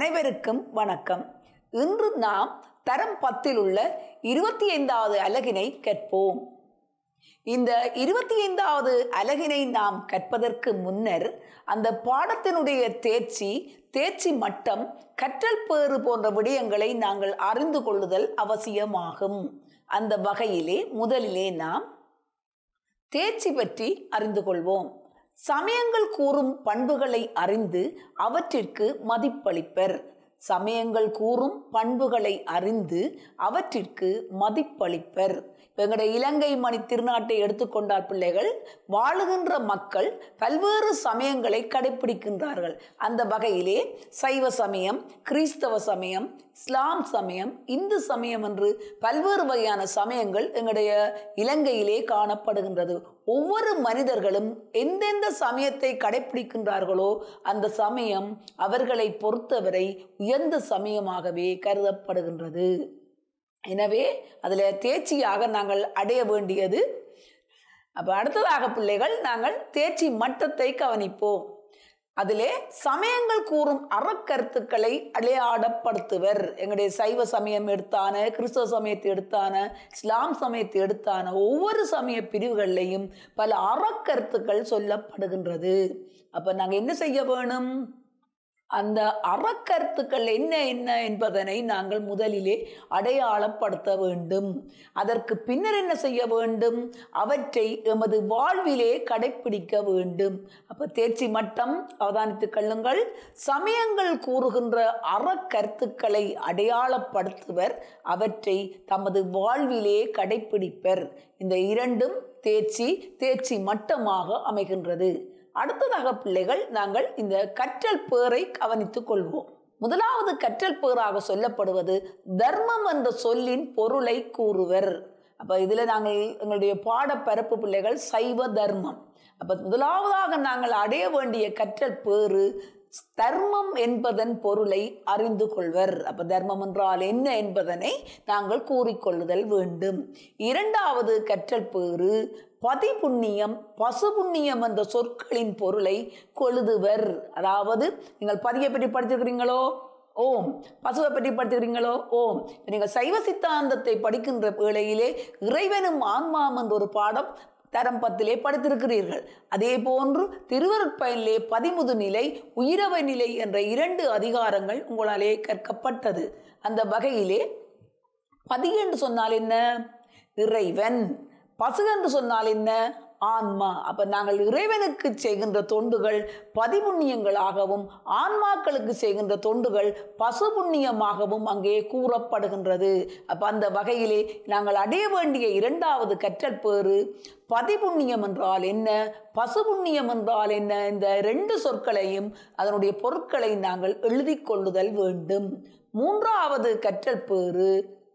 அனைவருக்கும் வணக்கம் இன்று நாம் தரம் பத்தில் உள்ள இருபத்தி ஐந்தாவது அலகினை கற்போம் இந்த இருபத்தி ஐந்தாவது அலகினை நாம் கற்பதற்கு முன்னர் அந்த பாடத்தினுடைய தேர்ச்சி தேர்ச்சி மட்டம் கற்றல் பேறு போன்ற விடயங்களை நாங்கள் அறிந்து கொள்ளுதல் அவசியமாகும் அந்த வகையிலே முதலிலே நாம் தேர்ச்சி பற்றி அறிந்து கொள்வோம் சமயங்கள் கூறும் பண்புகளை அறிந்து அவற்றிற்கு மதிப்பளிப்பர் சமயங்கள் கூறும் பண்புகளை அறிந்து அவற்றிற்கு மதிப்பளிப்பர் இப்போ எங்களுடைய இலங்கை மணி திருநாட்டை எடுத்துக்கொண்டார் பிள்ளைகள் வாழுகின்ற மக்கள் பல்வேறு சமயங்களை கடைபிடிக்கின்றார்கள் அந்த வகையிலே சைவ சமயம் கிறிஸ்தவ சமயம் இஸ்லாம் சமயம் இந்து சமயம் என்று பல்வேறு வகையான சமயங்கள் எங்களுடைய இலங்கையிலே காணப்படுகின்றது ஒவ்வொரு மனிதர்களும் எந்தெந்த சமயத்தை கடைபிடிக்கின்றார்களோ அந்த சமயம் அவர்களை பொறுத்தவரை உயர்ந்த சமயமாகவே கருதப்படுகின்றது எனவே அதில் தேர்ச்சியாக நாங்கள் அடைய வேண்டியது அப்போ அடுத்ததாக பிள்ளைகள் நாங்கள் தேர்ச்சி மட்டத்தை கவனிப்போம் அதிலே சமயங்கள் கூறும் அறக்கருத்துக்களை அடையாளப்படுத்துவர் எங்களுடைய சைவ சமயம் எடுத்தான கிறிஸ்தவ சமயத்தை எடுத்தான இஸ்லாம் சமயத்தை எடுத்தான ஒவ்வொரு சமய பிரிவுகள்லையும் பல அறக்கருத்துக்கள் சொல்லப்படுகின்றது அப்போ நாங்கள் என்ன செய்ய வேணும் அந்த அறக்கருத்துக்கள் என்ன என்ன என்பதனை நாங்கள் முதலிலே அடையாளப்படுத்த வேண்டும் அதற்கு பின்னர் என்ன செய்ய வேண்டும் அவற்றை எமது வாழ்விலே கடைப்பிடிக்க வேண்டும் அப்போ தேர்ச்சி மட்டம் அவதானித்துக் கொள்ளுங்கள் சமயங்கள் கூறுகின்ற அறக்கருத்துக்களை அடையாளப்படுத்துவர் அவற்றை தமது வாழ்விலே கடைப்பிடிப்பர் இந்த இரண்டும் தேர்ச்சி தேர்ச்சி மட்டமாக அமைகின்றது அடுத்ததாக பிள்ளைகள் நாங்கள் இந்த கற்றல் பேரை கவனித்துக் கொள்வோம் முதலாவது கற்றல் பேராக சொல்லப்படுவது தர்மம் என்ற சொல்லின் பொருளை கூறுவர் அப்போ இதில் நாங்கள் எங்களுடைய பாடப்பரப்பு பிள்ளைகள் சைவ தர்மம் அப்போ முதலாவதாக நாங்கள் அடைய வேண்டிய கற்றல் பேறு தர்மம் என்பதன் பொருளை அறிந்து கொள்வர் அப்ப தர்மம் என்றால் என்ன என்பதனை நாங்கள் கூறிக்கொள்ளுதல் வேண்டும் இரண்டாவது கற்றல் பேறு பதி புண்ணியம் பசு புண்ணியம் என்ற சொற்களின் பொருளை கொழுதுவர் அதாவது நீங்கள் பதியை பற்றி படிச்சிருக்கிறீங்களோ ஓம் பசுவை பற்றி படிச்சுக்கிறீங்களோ ஓம் நீங்கள் சைவ சித்தாந்தத்தை படிக்கின்ற வேளையிலே இறைவனும் ஆன்மாம் என்ற ஒரு பாடம் தரம் பத்திலே படித்திருக்கிறீர்கள் அதே போன்று திருவருட்பயனிலே பதிமுது நிலை உயிரவ நிலை என்ற இரண்டு அதிகாரங்கள் உங்களாலே கற்கப்பட்டது அந்த வகையிலே பதி என்று சொன்னால் என்ன இறைவன் பசு என்று சொன்னால் என்ன ஆன்மா அப்ப நாங்கள் இறைவனுக்கு செய்கின்ற தொண்டுகள் பதிபுண்ணியங்களாகவும் ஆன்மாக்களுக்கு செய்கின்ற தொண்டுகள் பசு புண்ணியமாகவும் அங்கே கூறப்படுகின்றது அப்ப அந்த வகையிலே நாங்கள் அடைய வேண்டிய இரண்டாவது கற்றல் பேறு பதிபுண்ணியம் என்றால் என்ன பசு புண்ணியம் என்றால் என்ன இந்த ரெண்டு சொற்களையும் அதனுடைய பொருட்களை நாங்கள் எழுதி கொள்ளுதல் வேண்டும் மூன்றாவது கற்றல் பேறு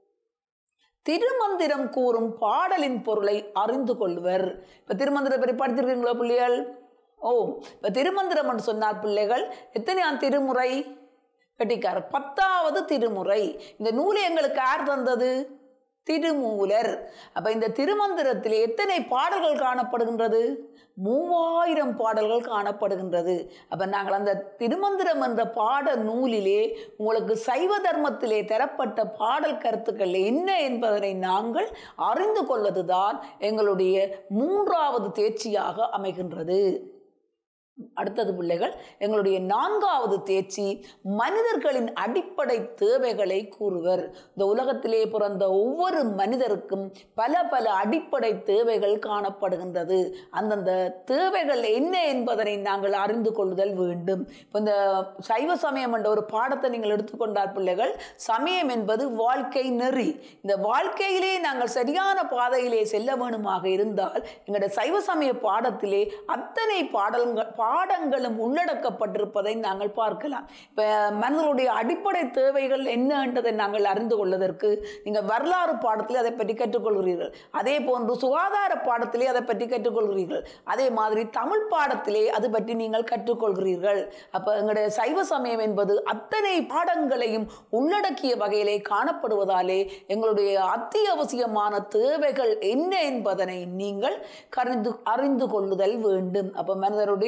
திருமந்திரம் கூறும் பாடலின் பொருளை அறிந்து கொள்வர் இப்போ திருமந்திரம் பற்றி படிச்சிருக்கீங்களோ பிள்ளைகள் ஓ இப்போ திருமந்திரம் என்று சொன்னார் பிள்ளைகள் எத்தனையாம் திருமுறை கட்டிக்கார் பத்தாவது திருமுறை இந்த நூலை எங்களுக்கு யார் தந்தது திருமூலர் அப்ப இந்த திருமந்திரத்தில் எத்தனை பாடல்கள் காணப்படுகின்றது மூவாயிரம் பாடல்கள் காணப்படுகின்றது அப்ப நாங்கள் அந்த திருமந்திரம் என்ற பாட நூலிலே உங்களுக்கு சைவ தர்மத்திலே தரப்பட்ட பாடல் கருத்துக்கள் என்ன என்பதனை நாங்கள் அறிந்து கொள்வதுதான் எங்களுடைய மூன்றாவது தேர்ச்சியாக அமைகின்றது அடுத்தது பிள்ளைகள் எங்களுடைய நான்காவது தேர்ச்சி மனிதர்களின் அடிப்படை தேவைகளை கூறுவர் இந்த உலகத்திலே பிறந்த ஒவ்வொரு மனிதருக்கும் பல பல அடிப்படை தேவைகள் காணப்படுகின்றது அந்தந்த தேவைகள் என்ன என்பதனை நாங்கள் அறிந்து கொள்ளுதல் வேண்டும் இப்போ இந்த சைவ சமயம் என்ற ஒரு பாடத்தை நீங்கள் எடுத்துக்கொண்டார் பிள்ளைகள் சமயம் என்பது வாழ்க்கை நெறி இந்த வாழ்க்கையிலே நாங்கள் சரியான பாதையிலே செல்ல வேணுமாக இருந்தால் எங்களுடைய சைவ சமய பாடத்திலே அத்தனை பாடல்கள் பாடங்களும் உள்ளடக்கப்பட்டிருப்பதை நாங்கள் பார்க்கலாம் இப்போ மனிதனுடைய அடிப்படை தேவைகள் என்னன்றதை நாங்கள் அறிந்து கொள்வதற்கு நீங்கள் வரலாறு பாடத்திலே அதை பற்றி கற்றுக்கொள்கிறீர்கள் அதே போன்று சுகாதார பாடத்திலே அதை பற்றி கற்றுக்கொள்கிறீர்கள் அதே மாதிரி தமிழ் பாடத்திலே அது பற்றி நீங்கள் கற்றுக்கொள்கிறீர்கள் அப்போ எங்களுடைய சைவ சமயம் என்பது அத்தனை பாடங்களையும் உள்ளடக்கிய வகையிலே காணப்படுவதாலே எங்களுடைய அத்தியாவசியமான தேவைகள் என்ன என்பதனை நீங்கள் கறிந்து அறிந்து கொள்ளுதல் வேண்டும் அப்போ மனிதருடைய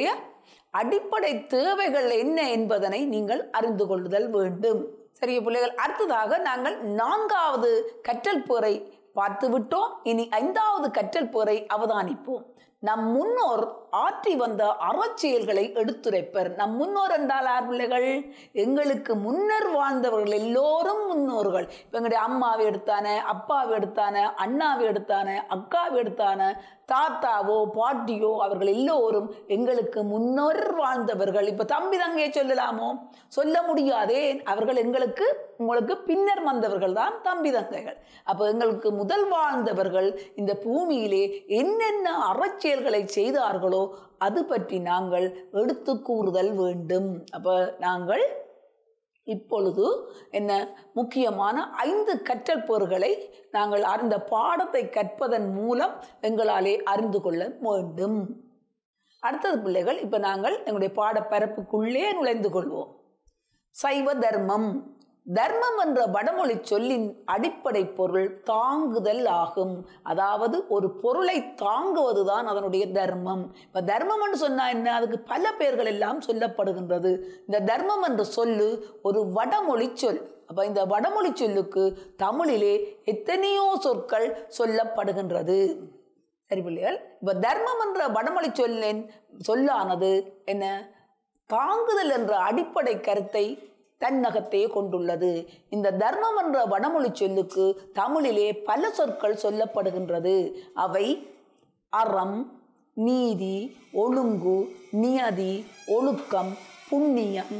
அடிப்படை தேவைகள் என்ன என்பதனை நீங்கள் அறிந்து கொள்ளுதல் வேண்டும் சரிய பிள்ளைகள் அடுத்ததாக நாங்கள் நான்காவது கற்றல் போரை பார்த்து விட்டோம் இனி ஐந்தாவது கற்றல் போரை அவதானிப்போம் நம் முன்னோர் ஆற்றி வந்த அறச்செயல்களை எடுத்துரைப்பர் நம் முன்னோர் என்றால் யார் பிள்ளைகள் எங்களுக்கு முன்னர் வாழ்ந்தவர்கள் எல்லோரும் முன்னோர்கள் இப்போ எங்களுடைய அம்மாவை எடுத்தானே அப்பாவை எடுத்தானே அண்ணாவை எடுத்தானே அக்காவை எடுத்தானே தாத்தாவோ பாட்டியோ அவர்கள் எல்லோரும் எங்களுக்கு முன்னர் வாழ்ந்தவர்கள் இப்போ தம்பி தங்கையை சொல்லலாமோ சொல்ல முடியாதே அவர்கள் எங்களுக்கு உங்களுக்கு பின்னர் வந்தவர்கள் தான் தம்பி தங்கைகள் அப்போ எங்களுக்கு முதல் வாழ்ந்தவர்கள் இந்த பூமியிலே என்னென்ன அறச்செயல்களை செய்தார்களோ அது பற்றி நாங்கள் எடுத்து கூறுதல் வேண்டும் அப்போ நாங்கள் இப்பொழுது என்ன முக்கியமான ஐந்து கற்றல் பொருள்களை நாங்கள் அந்த பாடத்தை கற்பதன் மூலம் எங்களாலே அறிந்து கொள்ள வேண்டும் அடுத்தது பிள்ளைகள் இப்போ நாங்கள் எங்களுடைய பாடப்பரப்புக்குள்ளே நுழைந்து கொள்வோம் சைவ தர்மம் தர்மம் என்ற வடமொழி சொல்லின் அடிப்படை பொருள் தாங்குதல் ஆகும் அதாவது ஒரு பொருளை தாங்குவதுதான் அதனுடைய தர்மம் இப்போ தர்மம் என்று சொன்னா என்ன அதுக்கு பல பெயர்கள் எல்லாம் சொல்லப்படுகின்றது இந்த தர்மம் என்ற சொல்லு ஒரு வடமொழி சொல் அப்போ இந்த வடமொழி சொல்லுக்கு தமிழிலே எத்தனையோ சொற்கள் சொல்லப்படுகின்றது சரி பிள்ளைகள் இப்போ தர்மம் என்ற வடமொழி சொல்லின் சொல்லானது என்ன தாங்குதல் என்ற அடிப்படை கருத்தை தன்னகத்தே கொண்டுள்ளது இந்த தர்மம் என்ற வடமொழி சொல்லுக்கு தமிழிலே பல சொற்கள் சொல்லப்படுகின்றது அவை அறம் நீதி ஒழுங்கு நியதி ஒழுக்கம் புண்ணியம்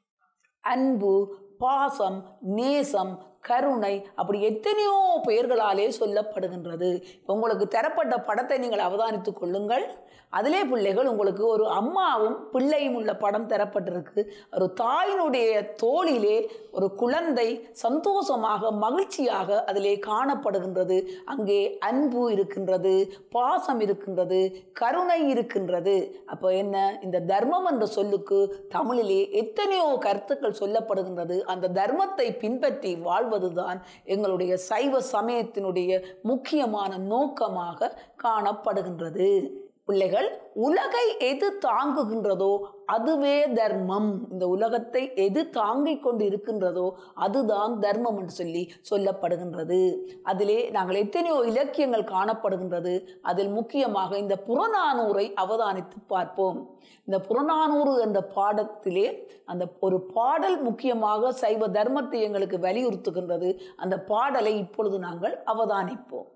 அன்பு பாசம் நேசம் கருணை அப்படி எத்தனையோ பெயர்களாலே சொல்லப்படுகின்றது இப்போ உங்களுக்கு தரப்பட்ட படத்தை நீங்கள் அவதானித்துக் கொள்ளுங்கள் அதிலே பிள்ளைகள் உங்களுக்கு ஒரு அம்மாவும் பிள்ளையும் உள்ள படம் தரப்பட்டிருக்கு ஒரு தாயினுடைய தோளிலே ஒரு குழந்தை சந்தோஷமாக மகிழ்ச்சியாக அதிலே காணப்படுகின்றது அங்கே அன்பு இருக்கின்றது பாசம் இருக்கின்றது கருணை இருக்கின்றது அப்போ என்ன இந்த தர்மம் என்ற சொல்லுக்கு தமிழிலே எத்தனையோ கருத்துக்கள் சொல்லப்படுகின்றது அந்த தர்மத்தை பின்பற்றி வாழ்வதுதான் எங்களுடைய சைவ சமயத்தினுடைய முக்கியமான நோக்கமாக காணப்படுகின்றது பிள்ளைகள் உலகை எது தாங்குகின்றதோ அதுவே தர்மம் இந்த உலகத்தை எது தாங்கிக் கொண்டு இருக்கின்றதோ அதுதான் தர்மம் என்று சொல்லி சொல்லப்படுகின்றது அதிலே நாங்கள் எத்தனையோ இலக்கியங்கள் காணப்படுகின்றது அதில் முக்கியமாக இந்த புறநானூரை அவதானித்து பார்ப்போம் இந்த புறநானூறு என்ற பாடத்திலே அந்த ஒரு பாடல் முக்கியமாக சைவ தர்மத்தை எங்களுக்கு வலியுறுத்துகின்றது அந்த பாடலை இப்பொழுது நாங்கள் அவதானிப்போம்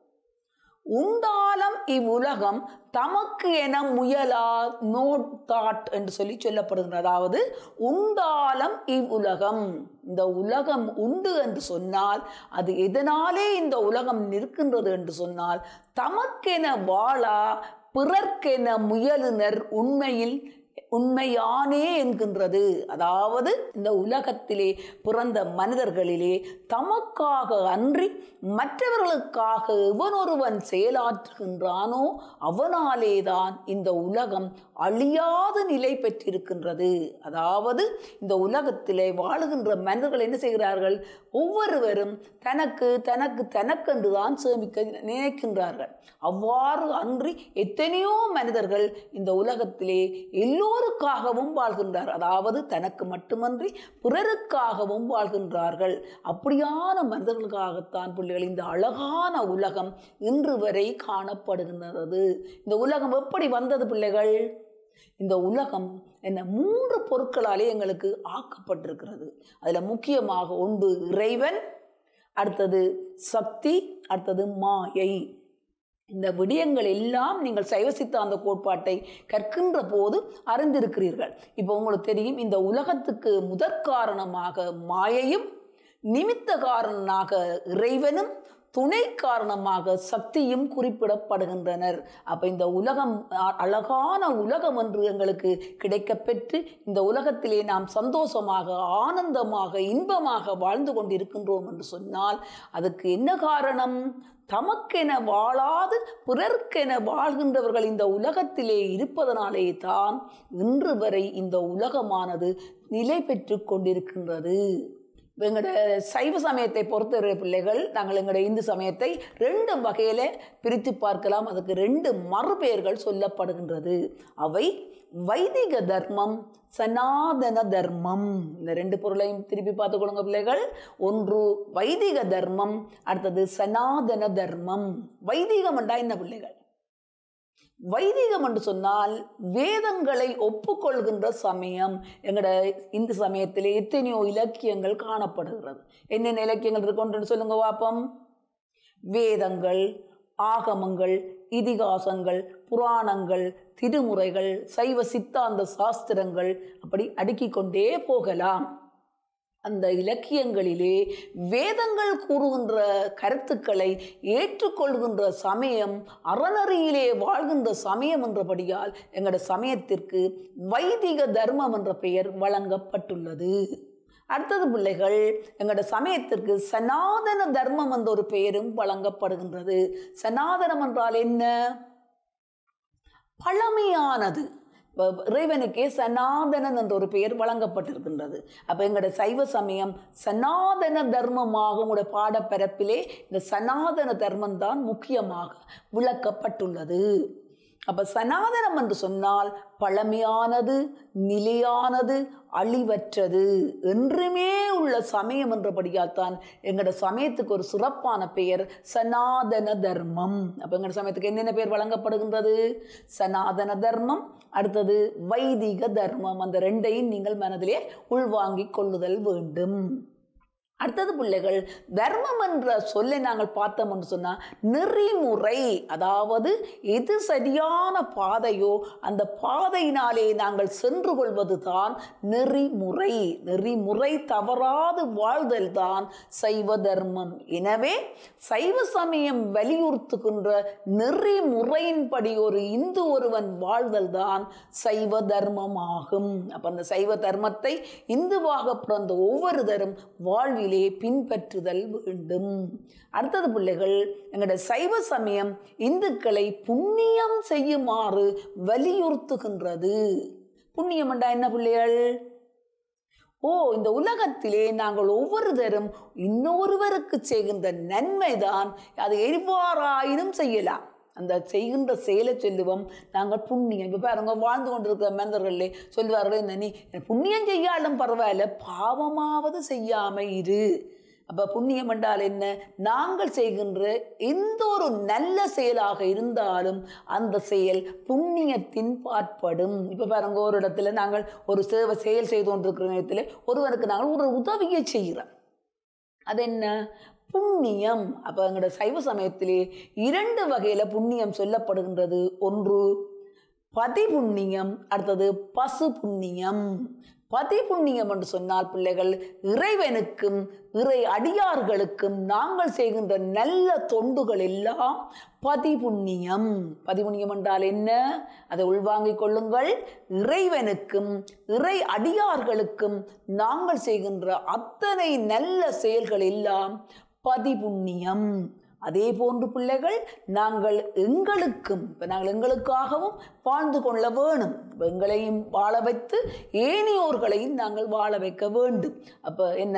உண்டாலம் இவ்வுலகம் தமக்கு என முயலா நோ தாட் என்று சொல்லி சொல்லப்படுகிறது அதாவது உண்டாலம் இவ்வுலகம் இந்த உலகம் உண்டு என்று சொன்னால் அது எதனாலே இந்த உலகம் நிற்கின்றது என்று சொன்னால் தமக்கென வாழா பிறர்க்கென முயலுனர் உண்மையில் உண்மையானே என்கின்றது அதாவது இந்த உலகத்திலே பிறந்த மனிதர்களிலே தமக்காக அன்றி மற்றவர்களுக்காக எவனொருவன் செயலாற்றுகின்றானோ அவனாலேதான் இந்த உலகம் அழியாத நிலை பெற்றிருக்கின்றது அதாவது இந்த உலகத்திலே வாழுகின்ற மனிதர்கள் என்ன செய்கிறார்கள் ஒவ்வொருவரும் தனக்கு தனக்கு தனக்கென்று தான் சேமிக்க நினைக்கின்றார்கள் அவ்வாறு அன்றி எத்தனையோ மனிதர்கள் இந்த உலகத்திலே எல்லோருக்காகவும் வாழ்கின்றார் அதாவது தனக்கு மட்டுமன்றி பிறருக்காகவும் வாழ்கின்றார்கள் அப்படியான மனிதர்களுக்காகத்தான் பிள்ளைகள் இந்த அழகான உலகம் இன்று வரை காணப்படுகின்றது இந்த உலகம் எப்படி வந்தது பிள்ளைகள் இந்த உலகம் என்ன மூன்று பொருட்களாலே எங்களுக்கு ஆக்கப்பட்டிருக்கிறது அதில் முக்கியமாக ஒன்று இறைவன் அடுத்தது சக்தி அடுத்தது மாயை இந்த விடயங்கள் எல்லாம் நீங்கள் சைவ சித்தாந்த கோட்பாட்டை கற்கின்ற போது அறிந்திருக்கிறீர்கள் இப்போ உங்களுக்கு தெரியும் இந்த உலகத்துக்கு முதற் காரணமாக மாயையும் நிமித்த காரணமாக இறைவனும் துணை காரணமாக சக்தியும் குறிப்பிடப்படுகின்றனர் அப்ப இந்த உலகம் அ- அழகான உலகம் என்று எங்களுக்கு கிடைக்கப்பெற்று இந்த உலகத்திலே நாம் சந்தோஷமாக ஆனந்தமாக இன்பமாக வாழ்ந்து கொண்டிருக்கின்றோம் என்று சொன்னால் அதுக்கு என்ன காரணம் தமக்கென வாழாது பிறர்க்கென வாழ்கின்றவர்கள் இந்த உலகத்திலே இருப்பதனாலே தான் இன்று வரை இந்த உலகமானது நிலை பெற்று கொண்டிருக்கின்றது எங்களோட சைவ சமயத்தை பொறுத்தவரை பிள்ளைகள் நாங்கள் எங்களுடைய இந்து சமயத்தை ரெண்டு வகையில் பிரித்து பார்க்கலாம் அதுக்கு ரெண்டு மறுபெயர்கள் சொல்லப்படுகின்றது அவை வைதிக தர்மம் சனாதன தர்மம் இந்த ரெண்டு பொருளையும் திருப்பி பார்த்துக்கொள்ளுங்க பிள்ளைகள் ஒன்று வைதிக தர்மம் அடுத்தது சனாதன தர்மம் வைதிகம் என்றா என்ன பிள்ளைகள் வைதிகம் என்று சொன்னால் வேதங்களை ஒப்புக்கொள்கின்ற சமயம் எங்களோட இந்து சமயத்தில் எத்தனையோ இலக்கியங்கள் காணப்படுகிறது என்னென்ன இலக்கியங்கள் இருக்குன்னு சொல்லுங்க வாப்பம் வேதங்கள் ஆகமங்கள் இதிகாசங்கள் புராணங்கள் திருமுறைகள் சைவ சித்தாந்த சாஸ்திரங்கள் அப்படி அடுக்கிக் கொண்டே போகலாம் அந்த இலக்கியங்களிலே வேதங்கள் கூறுகின்ற கருத்துக்களை ஏற்றுக்கொள்கின்ற சமயம் அறநெறியிலே வாழ்கின்ற சமயம் என்றபடியால் எங்களோட சமயத்திற்கு வைதிக தர்மம் என்ற பெயர் வழங்கப்பட்டுள்ளது அடுத்தது பிள்ளைகள் எங்களோட சமயத்திற்கு சனாதன தர்மம் என்ற ஒரு பெயரும் வழங்கப்படுகின்றது சனாதனம் என்றால் என்ன பழமையானது இப்ப இறைவனுக்கே சனாதனன் என்ற ஒரு பெயர் வழங்கப்பட்டிருக்கின்றது அப்போ எங்களோட சைவ சமயம் சனாதன தர்மமாக உங்களோட பாடப்பரப்பிலே இந்த சனாதன தர்மம் தான் முக்கியமாக விளக்கப்பட்டுள்ளது அப்ப சனாதனம் என்று சொன்னால் பழமையானது நிலையானது அழிவற்றது என்றுமே உள்ள சமயம் என்றபடியால் தான் எங்களோட சமயத்துக்கு ஒரு சிறப்பான பெயர் சனாதன தர்மம் அப்போ எங்களோட சமயத்துக்கு என்னென்ன பெயர் வழங்கப்படுகின்றது சனாதன தர்மம் அடுத்தது வைதிக தர்மம் அந்த ரெண்டையும் நீங்கள் மனதிலே உள்வாங்கிக் கொள்ளுதல் வேண்டும் அடுத்தது பிள்ளைகள் தர்மம் என்ற சொல்லை நாங்கள் பார்த்தோம் என்று சொன்னால் நெறிமுறை அதாவது எது சரியான பாதையோ அந்த பாதையினாலே நாங்கள் சென்று கொள்வது தான் நெறிமுறை நெறிமுறை தவறாது வாழ்தல் தான் சைவ தர்மம் எனவே சைவ சமயம் வலியுறுத்துகின்ற நெறிமுறையின்படி ஒரு இந்து ஒருவன் வாழ்தல் தான் சைவ தர்மமாகும் அப்போ அந்த சைவ தர்மத்தை இந்துவாக பிறந்த ஒவ்வொருதரும் வாழ்வில் வழியிலே பின்பற்றுதல் வேண்டும் அடுத்தது பிள்ளைகள் எங்களோட சைவ சமயம் இந்துக்களை புண்ணியம் செய்யுமாறு வலியுறுத்துகின்றது புண்ணியம் என்றா என்ன பிள்ளைகள் ஓ இந்த உலகத்திலே நாங்கள் ஒவ்வொருத்தரும் இன்னொருவருக்கு செய்கின்ற நன்மைதான் அது எவ்வாறாயினும் செய்யலாம் அந்த செய்கின்ற செயலை சொல்லுவோம் நாங்கள் புண்ணியம் இப்போ பாருங்க வாழ்ந்து கொண்டிருக்கிற மனிதர்களே சொல்லுவார்கள் என்ன நீ புண்ணியம் செய்யாலும் பரவாயில்ல பாவமாவது செய்யாம இரு அப்போ புண்ணியம் என்றால் என்ன நாங்கள் செய்கின்ற எந்த ஒரு நல்ல செயலாக இருந்தாலும் அந்த செயல் புண்ணியத்தின் பாற்படும் இப்போ பாருங்க ஒரு இடத்துல நாங்கள் ஒரு சேவை செயல் செய்து கொண்டிருக்கிற நேரத்தில் ஒருவருக்கு நாங்கள் ஒரு உதவியை செய்கிறோம் அது என்ன புண்ணியம் அப்போ எங்களோட சைவ சமயத்திலே இரண்டு வகையில் புண்ணியம் சொல்லப்படுகின்றது ஒன்று பதி புண்ணியம் அடுத்தது பசு புண்ணியம் பதி புண்ணியம் என்று சொன்னால் பிள்ளைகள் இறைவனுக்கும் இறை அடியார்களுக்கும் நாங்கள் செய்கின்ற நல்ல தொண்டுகள் எல்லாம் பதி புண்ணியம் பதி புண்ணியம் என்றால் என்ன அதை உள்வாங்கிக் கொள்ளுங்கள் இறைவனுக்கும் இறை அடியார்களுக்கும் நாங்கள் செய்கின்ற அத்தனை நல்ல செயல்கள் எல்லாம் பதிபுண்ணியம் அதே போன்று பிள்ளைகள் நாங்கள் எங்களுக்கும் இப்போ நாங்கள் எங்களுக்காகவும் வாழ்ந்து கொள்ள வேணும் எங்களையும் வாழ வைத்து ஏனையோர்களையும் நாங்கள் வாழ வைக்க வேண்டும் அப்போ என்ன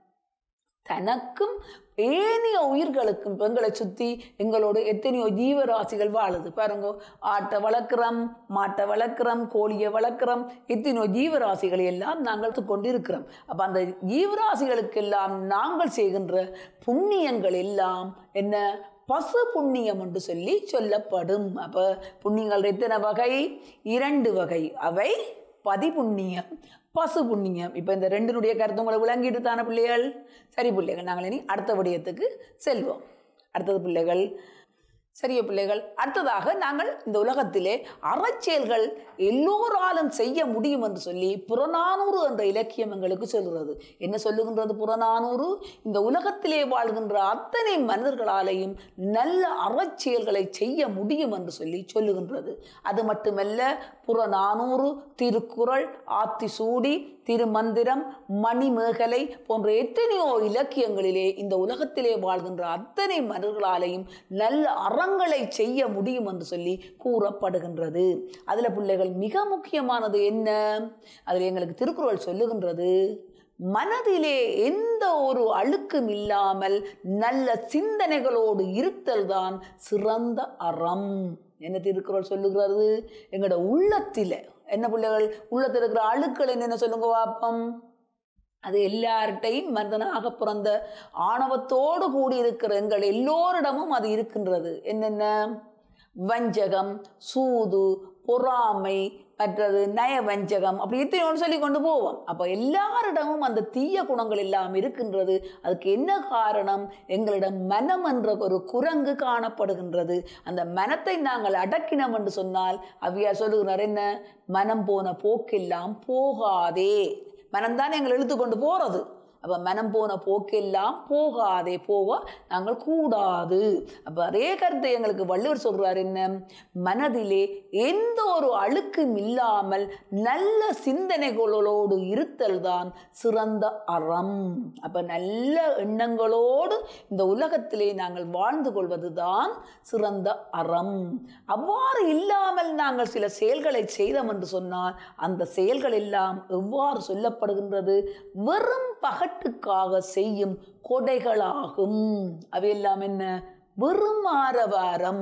தனக்கும் ஏனைய உயிர்களுக்கும் இப்போ எங்களை சுற்றி எங்களோட எத்தனையோ ஜீவராசிகள் வாழுது பாருங்க ஆட்டை வளர்க்குறோம் மாட்டை வளர்க்குறோம் கோழியை வளர்க்குறோம் எத்தனையோ ஜீவராசிகளை எல்லாம் நாங்கள் கொண்டு இருக்கிறோம் அப்போ அந்த ஜீவராசிகளுக்கெல்லாம் நாங்கள் செய்கின்ற புண்ணியங்கள் எல்லாம் என்ன பசு புண்ணியம் என்று சொல்லி சொல்லப்படும் அப்போ புண்ணியங்கள் எத்தனை வகை இரண்டு வகை அவை பதிபுண்ணியம் பசு புண்ணியம் இப்போ இந்த ரெண்டினுடைய கருத்து உங்களை விளங்கிட்டு தானே பிள்ளைகள் சரி பிள்ளைகள் நாங்கள் இனி அடுத்த விடயத்துக்கு செல்வோம் அடுத்தது பிள்ளைகள் சரிய பிள்ளைகள் அடுத்ததாக நாங்கள் இந்த உலகத்திலே அறச்செயல்கள் எல்லோராலும் செய்ய முடியும் என்று சொல்லி புறநானூறு என்ற இலக்கியம் எங்களுக்கு சொல்கிறது என்ன சொல்லுகின்றது புறநானூறு இந்த உலகத்திலே வாழ்கின்ற அத்தனை மனிதர்களாலேயும் நல்ல அறச்செயல்களை செய்ய முடியும் என்று சொல்லி சொல்லுகின்றது அது மட்டுமல்ல புறநானூறு திருக்குறள் ஆத்திசூடி திருமந்திரம் மணிமேகலை போன்ற எத்தனையோ இலக்கியங்களிலே இந்த உலகத்திலே வாழ்கின்ற அத்தனை மனிதர்களாலேயும் நல்ல அறங்களை செய்ய முடியும் என்று சொல்லி கூறப்படுகின்றது அதில் பிள்ளைகள் மிக முக்கியமானது என்ன அதில் எங்களுக்கு திருக்குறள் சொல்லுகின்றது மனதிலே எந்த ஒரு அழுக்கும் இல்லாமல் நல்ல சிந்தனைகளோடு இருத்தல் தான் சிறந்த அறம் என்ன திருக்குறள் சொல்லுகிறது எங்களோட உள்ளத்தில என்ன பிள்ளைகள் உள்ளத்தில் இருக்கிற அழுக்கள் என்னென்ன சொல்லுங்க வாப்பம் அது எல்லார்ட்டையும் மனிதனாக பிறந்த ஆணவத்தோடு கூடியிருக்கிற எங்கள் எல்லோரிடமும் அது இருக்கின்றது என்னென்ன வஞ்சகம் சூது பொறாமை மற்றது நயவஞ்சகம் அப்படி இத்தனையோடு சொல்லி கொண்டு போவோம் அப்போ எல்லாரிடமும் அந்த தீய குணங்கள் எல்லாம் இருக்கின்றது அதுக்கு என்ன காரணம் எங்களிடம் மனம் என்ற ஒரு குரங்கு காணப்படுகின்றது அந்த மனத்தை நாங்கள் அடக்கினோம் என்று சொன்னால் அவ்வியார் சொல்லுகிறார் என்ன மனம் போன போக்கெல்லாம் போகாதே மனம்தான் எங்களை இழுத்து கொண்டு போகிறது அப்போ மனம் போன போக்கெல்லாம் போகாதே போக நாங்கள் கூடாது அப்போ அதே கருத்தை எங்களுக்கு வள்ளுவர் சொல்கிறார் என்ன மனதிலே எந்த ஒரு அழுக்கும் இல்லாமல் நல்ல சிந்தனைகளோடு இருத்தல் தான் சிறந்த அறம் அப்போ நல்ல எண்ணங்களோடு இந்த உலகத்திலே நாங்கள் வாழ்ந்து கொள்வது தான் சிறந்த அறம் அவ்வாறு இல்லாமல் நாங்கள் சில செயல்களை செய்தோம் என்று சொன்னால் அந்த செயல்கள் எல்லாம் எவ்வாறு சொல்லப்படுகின்றது வெறும் பகட்டுக்காக செய்யும் கொடைகளாகும் அவையெல்லாம் என்ன வெறும் ஆரவாரம்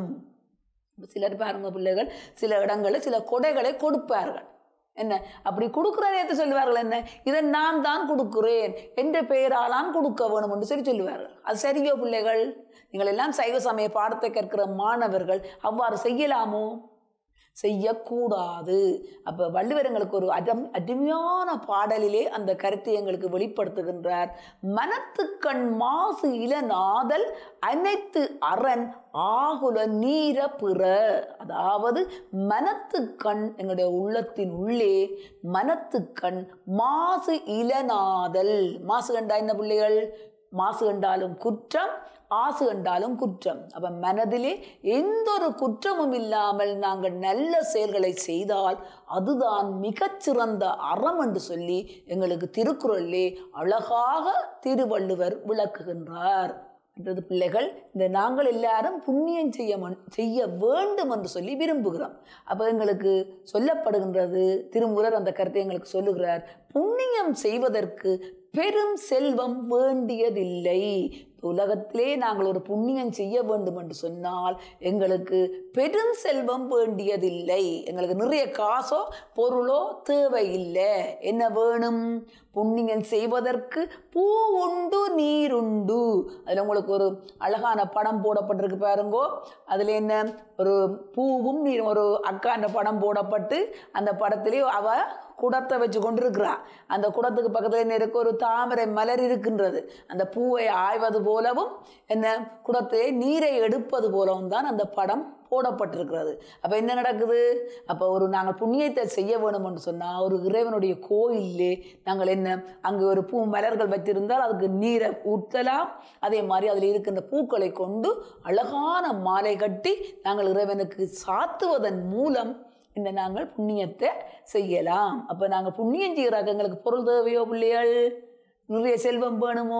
சிலர் பாருங்க பிள்ளைகள் சில இடங்களில் சில கொடைகளை கொடுப்பார்கள் என்ன அப்படி கொடுக்குற நேரத்தை சொல்லுவார்கள் என்ன இதை நான் தான் கொடுக்குறேன் என்ற பெயராலாம் கொடுக்க வேணும் என்று சொல்லி சொல்லுவார்கள் அது சரியோ பிள்ளைகள் நீங்கள் எல்லாம் சைவ சமய பாடத்தை கற்கிற மாணவர்கள் அவ்வாறு செய்யலாமோ செய்யக்கூடாது அப்போ வள்ளுவர் எங்களுக்கு ஒரு அடம் அருமையான பாடலிலே அந்த கருத்தை எங்களுக்கு வெளிப்படுத்துகின்றார் மனத்துக்கண் மாசு இளநாதல் அனைத்து அரண் ஆகுல நீர பிற அதாவது மனத்துக்கண் எங்களுடைய உள்ளத்தின் உள்ளே மனத்துக்கண் மாசு இளநாதல் மாசு கண்டா என்ன பிள்ளைகள் மாசு கண்டாலும் குற்றம் ஆசு கண்டாலும் குற்றம் அப்ப மனதிலே எந்த ஒரு குற்றமும் இல்லாமல் நாங்கள் நல்ல செயல்களை செய்தால் அதுதான் மிகச்சிறந்த அறம் என்று சொல்லி எங்களுக்கு திருக்குறளிலே அழகாக திருவள்ளுவர் விளக்குகின்றார் என்றது பிள்ளைகள் இந்த நாங்கள் எல்லாரும் புண்ணியம் செய்ய மன் செய்ய வேண்டும் என்று சொல்லி விரும்புகிறோம் அப்போ எங்களுக்கு சொல்லப்படுகின்றது திருமுறர் அந்த கருத்தை எங்களுக்கு சொல்லுகிறார் புண்ணியம் செய்வதற்கு பெரும் செல்வம் வேண்டியதில்லை உலகத்திலே நாங்கள் ஒரு புண்ணியம் செய்ய வேண்டும் என்று சொன்னால் எங்களுக்கு பெரும் செல்வம் வேண்டியதில்லை எங்களுக்கு நிறைய காசோ பொருளோ தேவையில்லை என்ன வேணும் புண்ணியம் செய்வதற்கு பூ உண்டு நீர் உண்டு அதில் உங்களுக்கு ஒரு அழகான படம் போடப்பட்டிருக்கு பாருங்கோ அதில் என்ன ஒரு பூவும் நீர் ஒரு அக்கான்ற படம் போடப்பட்டு அந்த படத்திலே அவ குடத்தை வச்சு கொண்டிருக்கிறா அந்த குடத்துக்கு பக்கத்தில் என்ன இருக்கு ஒரு தாமரை மலர் இருக்கின்றது அந்த பூவை ஆய்வது போலவும் என்ன குடத்திலே நீரை எடுப்பது போலவும் தான் அந்த படம் போடப்பட்டிருக்கிறது அப்போ என்ன நடக்குது அப்போ ஒரு நாங்கள் புண்ணியத்தை செய்ய வேணும் என்று சொன்னால் ஒரு இறைவனுடைய கோயிலே நாங்கள் என்ன அங்கே ஒரு பூ மலர்கள் வைத்திருந்தால் அதுக்கு நீரை ஊற்றலாம் அதே மாதிரி அதில் இருக்கின்ற பூக்களை கொண்டு அழகான மாலை கட்டி நாங்கள் இறைவனுக்கு சாத்துவதன் மூலம் இந்த நாங்கள் புண்ணியத்தை செய்யலாம் அப்போ நாங்கள் புண்ணியம் செய்கிறாங்க எங்களுக்கு பொருள் தேவையோ பிள்ளைகள் நிறைய செல்வம் வேணுமோ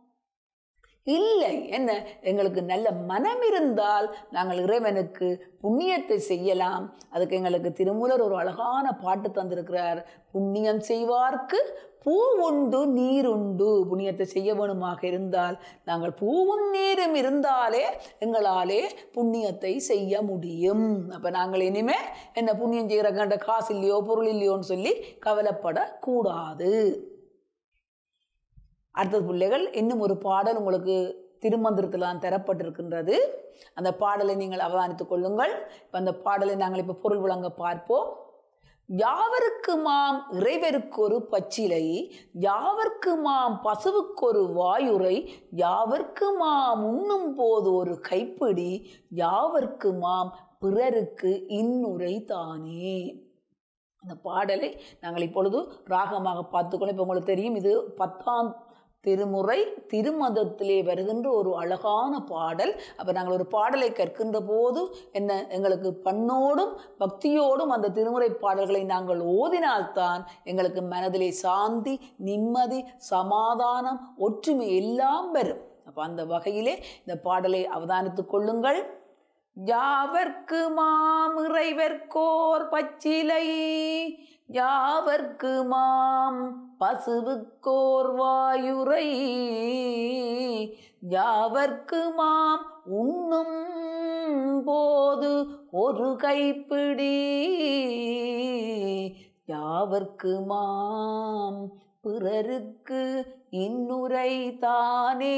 இல்லை என்ன எங்களுக்கு நல்ல மனம் இருந்தால் நாங்கள் இறைவனுக்கு புண்ணியத்தை செய்யலாம் அதுக்கு எங்களுக்கு திருமூலர் ஒரு அழகான பாட்டு தந்திருக்கிறார் புண்ணியம் செய்வார்க்கு பூ உண்டு நீர் உண்டு புண்ணியத்தை செய்ய வேணுமாக இருந்தால் நாங்கள் பூவும் நீரும் இருந்தாலே எங்களாலே புண்ணியத்தை செய்ய முடியும் அப்போ நாங்கள் இனிமே என்ன புண்ணியம் செய்கிறக்கண்ட காசு இல்லையோ பொருள் இல்லையோன்னு சொல்லி கவலைப்படக்கூடாது அடுத்தது பிள்ளைகள் இன்னும் ஒரு பாடல் உங்களுக்கு திருமந்திரத்தில் தான் தரப்பட்டிருக்கின்றது அந்த பாடலை நீங்கள் அவதானித்துக் கொள்ளுங்கள் இப்போ அந்த பாடலை நாங்கள் இப்போ பொருள் விளங்க பார்ப்போம் யாவருக்குமாம் இறைவருக்கொரு பச்சிலை யாவர்க்குமாம் பசுவுக்கொரு வாயுரை யாவர்க்குமாம் உண்ணும் போது ஒரு கைப்பிடி யாவர்க்குமாம் பிறருக்கு இன்னுரை தானே அந்த பாடலை நாங்கள் இப்பொழுது ராகமாக பார்த்துக்கொள்ள இப்போ உங்களுக்கு தெரியும் இது பத்தாம் திருமுறை திருமதத்திலே வருகின்ற ஒரு அழகான பாடல் அப்போ நாங்கள் ஒரு பாடலை கற்கின்ற போது என்ன எங்களுக்கு பண்ணோடும் பக்தியோடும் அந்த திருமுறை பாடல்களை நாங்கள் ஓதினால்தான் எங்களுக்கு மனதிலே சாந்தி நிம்மதி சமாதானம் ஒற்றுமை எல்லாம் வரும் அப்போ அந்த வகையிலே இந்த பாடலை அவதானித்துக் கொள்ளுங்கள் யாவர்க்கு மாம் இறைவர்க்கோர் பச்சிலை யாவர்க்கு மாம் பசுவுக்கோர் வாயுரை யாவர்க்கு மாம் உண்ணும் போது ஒரு கைப்பிடி யாவர்க்கு மாம் பிறருக்கு இன்னுரை தானே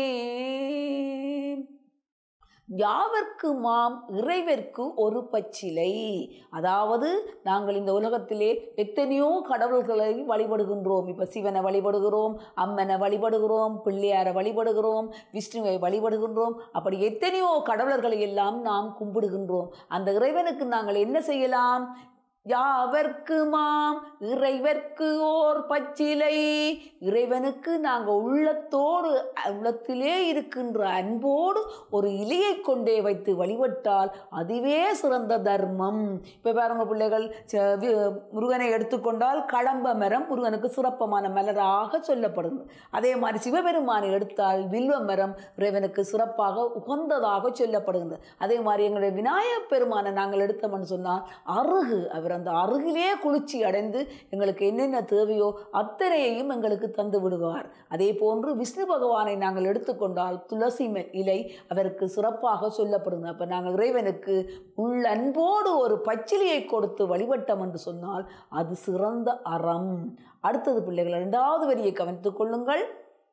யாவர்க்கு மாம் இறைவர்க்கு ஒரு பச்சிலை அதாவது நாங்கள் இந்த உலகத்திலே எத்தனையோ கடவுள்களை வழிபடுகின்றோம் இப்போ சிவனை வழிபடுகிறோம் அம்மனை வழிபடுகிறோம் பிள்ளையாரை வழிபடுகிறோம் விஷ்ணுவை வழிபடுகின்றோம் அப்படி எத்தனையோ கடவுளர்களை எல்லாம் நாம் கும்பிடுகின்றோம் அந்த இறைவனுக்கு நாங்கள் என்ன செய்யலாம் யாவர்க்கு மாம் இறைவர்க்கு ஓர் பச்சிலை இறைவனுக்கு நாங்கள் உள்ளத்தோடு உள்ளத்திலே இருக்கின்ற அன்போடு ஒரு இலையை கொண்டே வைத்து வழிபட்டால் அதுவே சிறந்த தர்மம் இப்போ பாருங்க பிள்ளைகள் ச- வி- முருகனை எடுத்துக்கொண்டால் கடம்ப மரம் முருகனுக்கு சிறப்பமான மலராக சொல்லப்படுது அதே மாதிரி சிவபெருமானை எடுத்தால் வில்வ மரம் இறைவனுக்கு சிறப்பாக உகந்ததாக சொல்லப்படுகிறது அதே மாதிரி எங்களுடைய விநாயகப் பெருமானை நாங்கள் எடுத்தோம்னு சொன்னால் அருகு அவர் அந்த அருகிலே குளிர்ச்சி அடைந்து எங்களுக்கு என்னென்ன தேவையோ அத்தனையையும் எங்களுக்கு தந்து விடுவார் அதே போன்று விஷ்ணு பகவானை நாங்கள் எடுத்துக்கொண்டால் துளசி ம- இலை அவருக்கு சிறப்பாக சொல்லப்படுங்க அப்போ நாங்கள் இறைவனுக்கு உள் அன்போடு ஒரு பச்சிலையை கொடுத்து வழிபட்டோம் என்று சொன்னால் அது சிறந்த அறம் அடுத்தது பிள்ளைகள் இரண்டாவது வரியை கவனித்துக் கொள்ளுங்கள்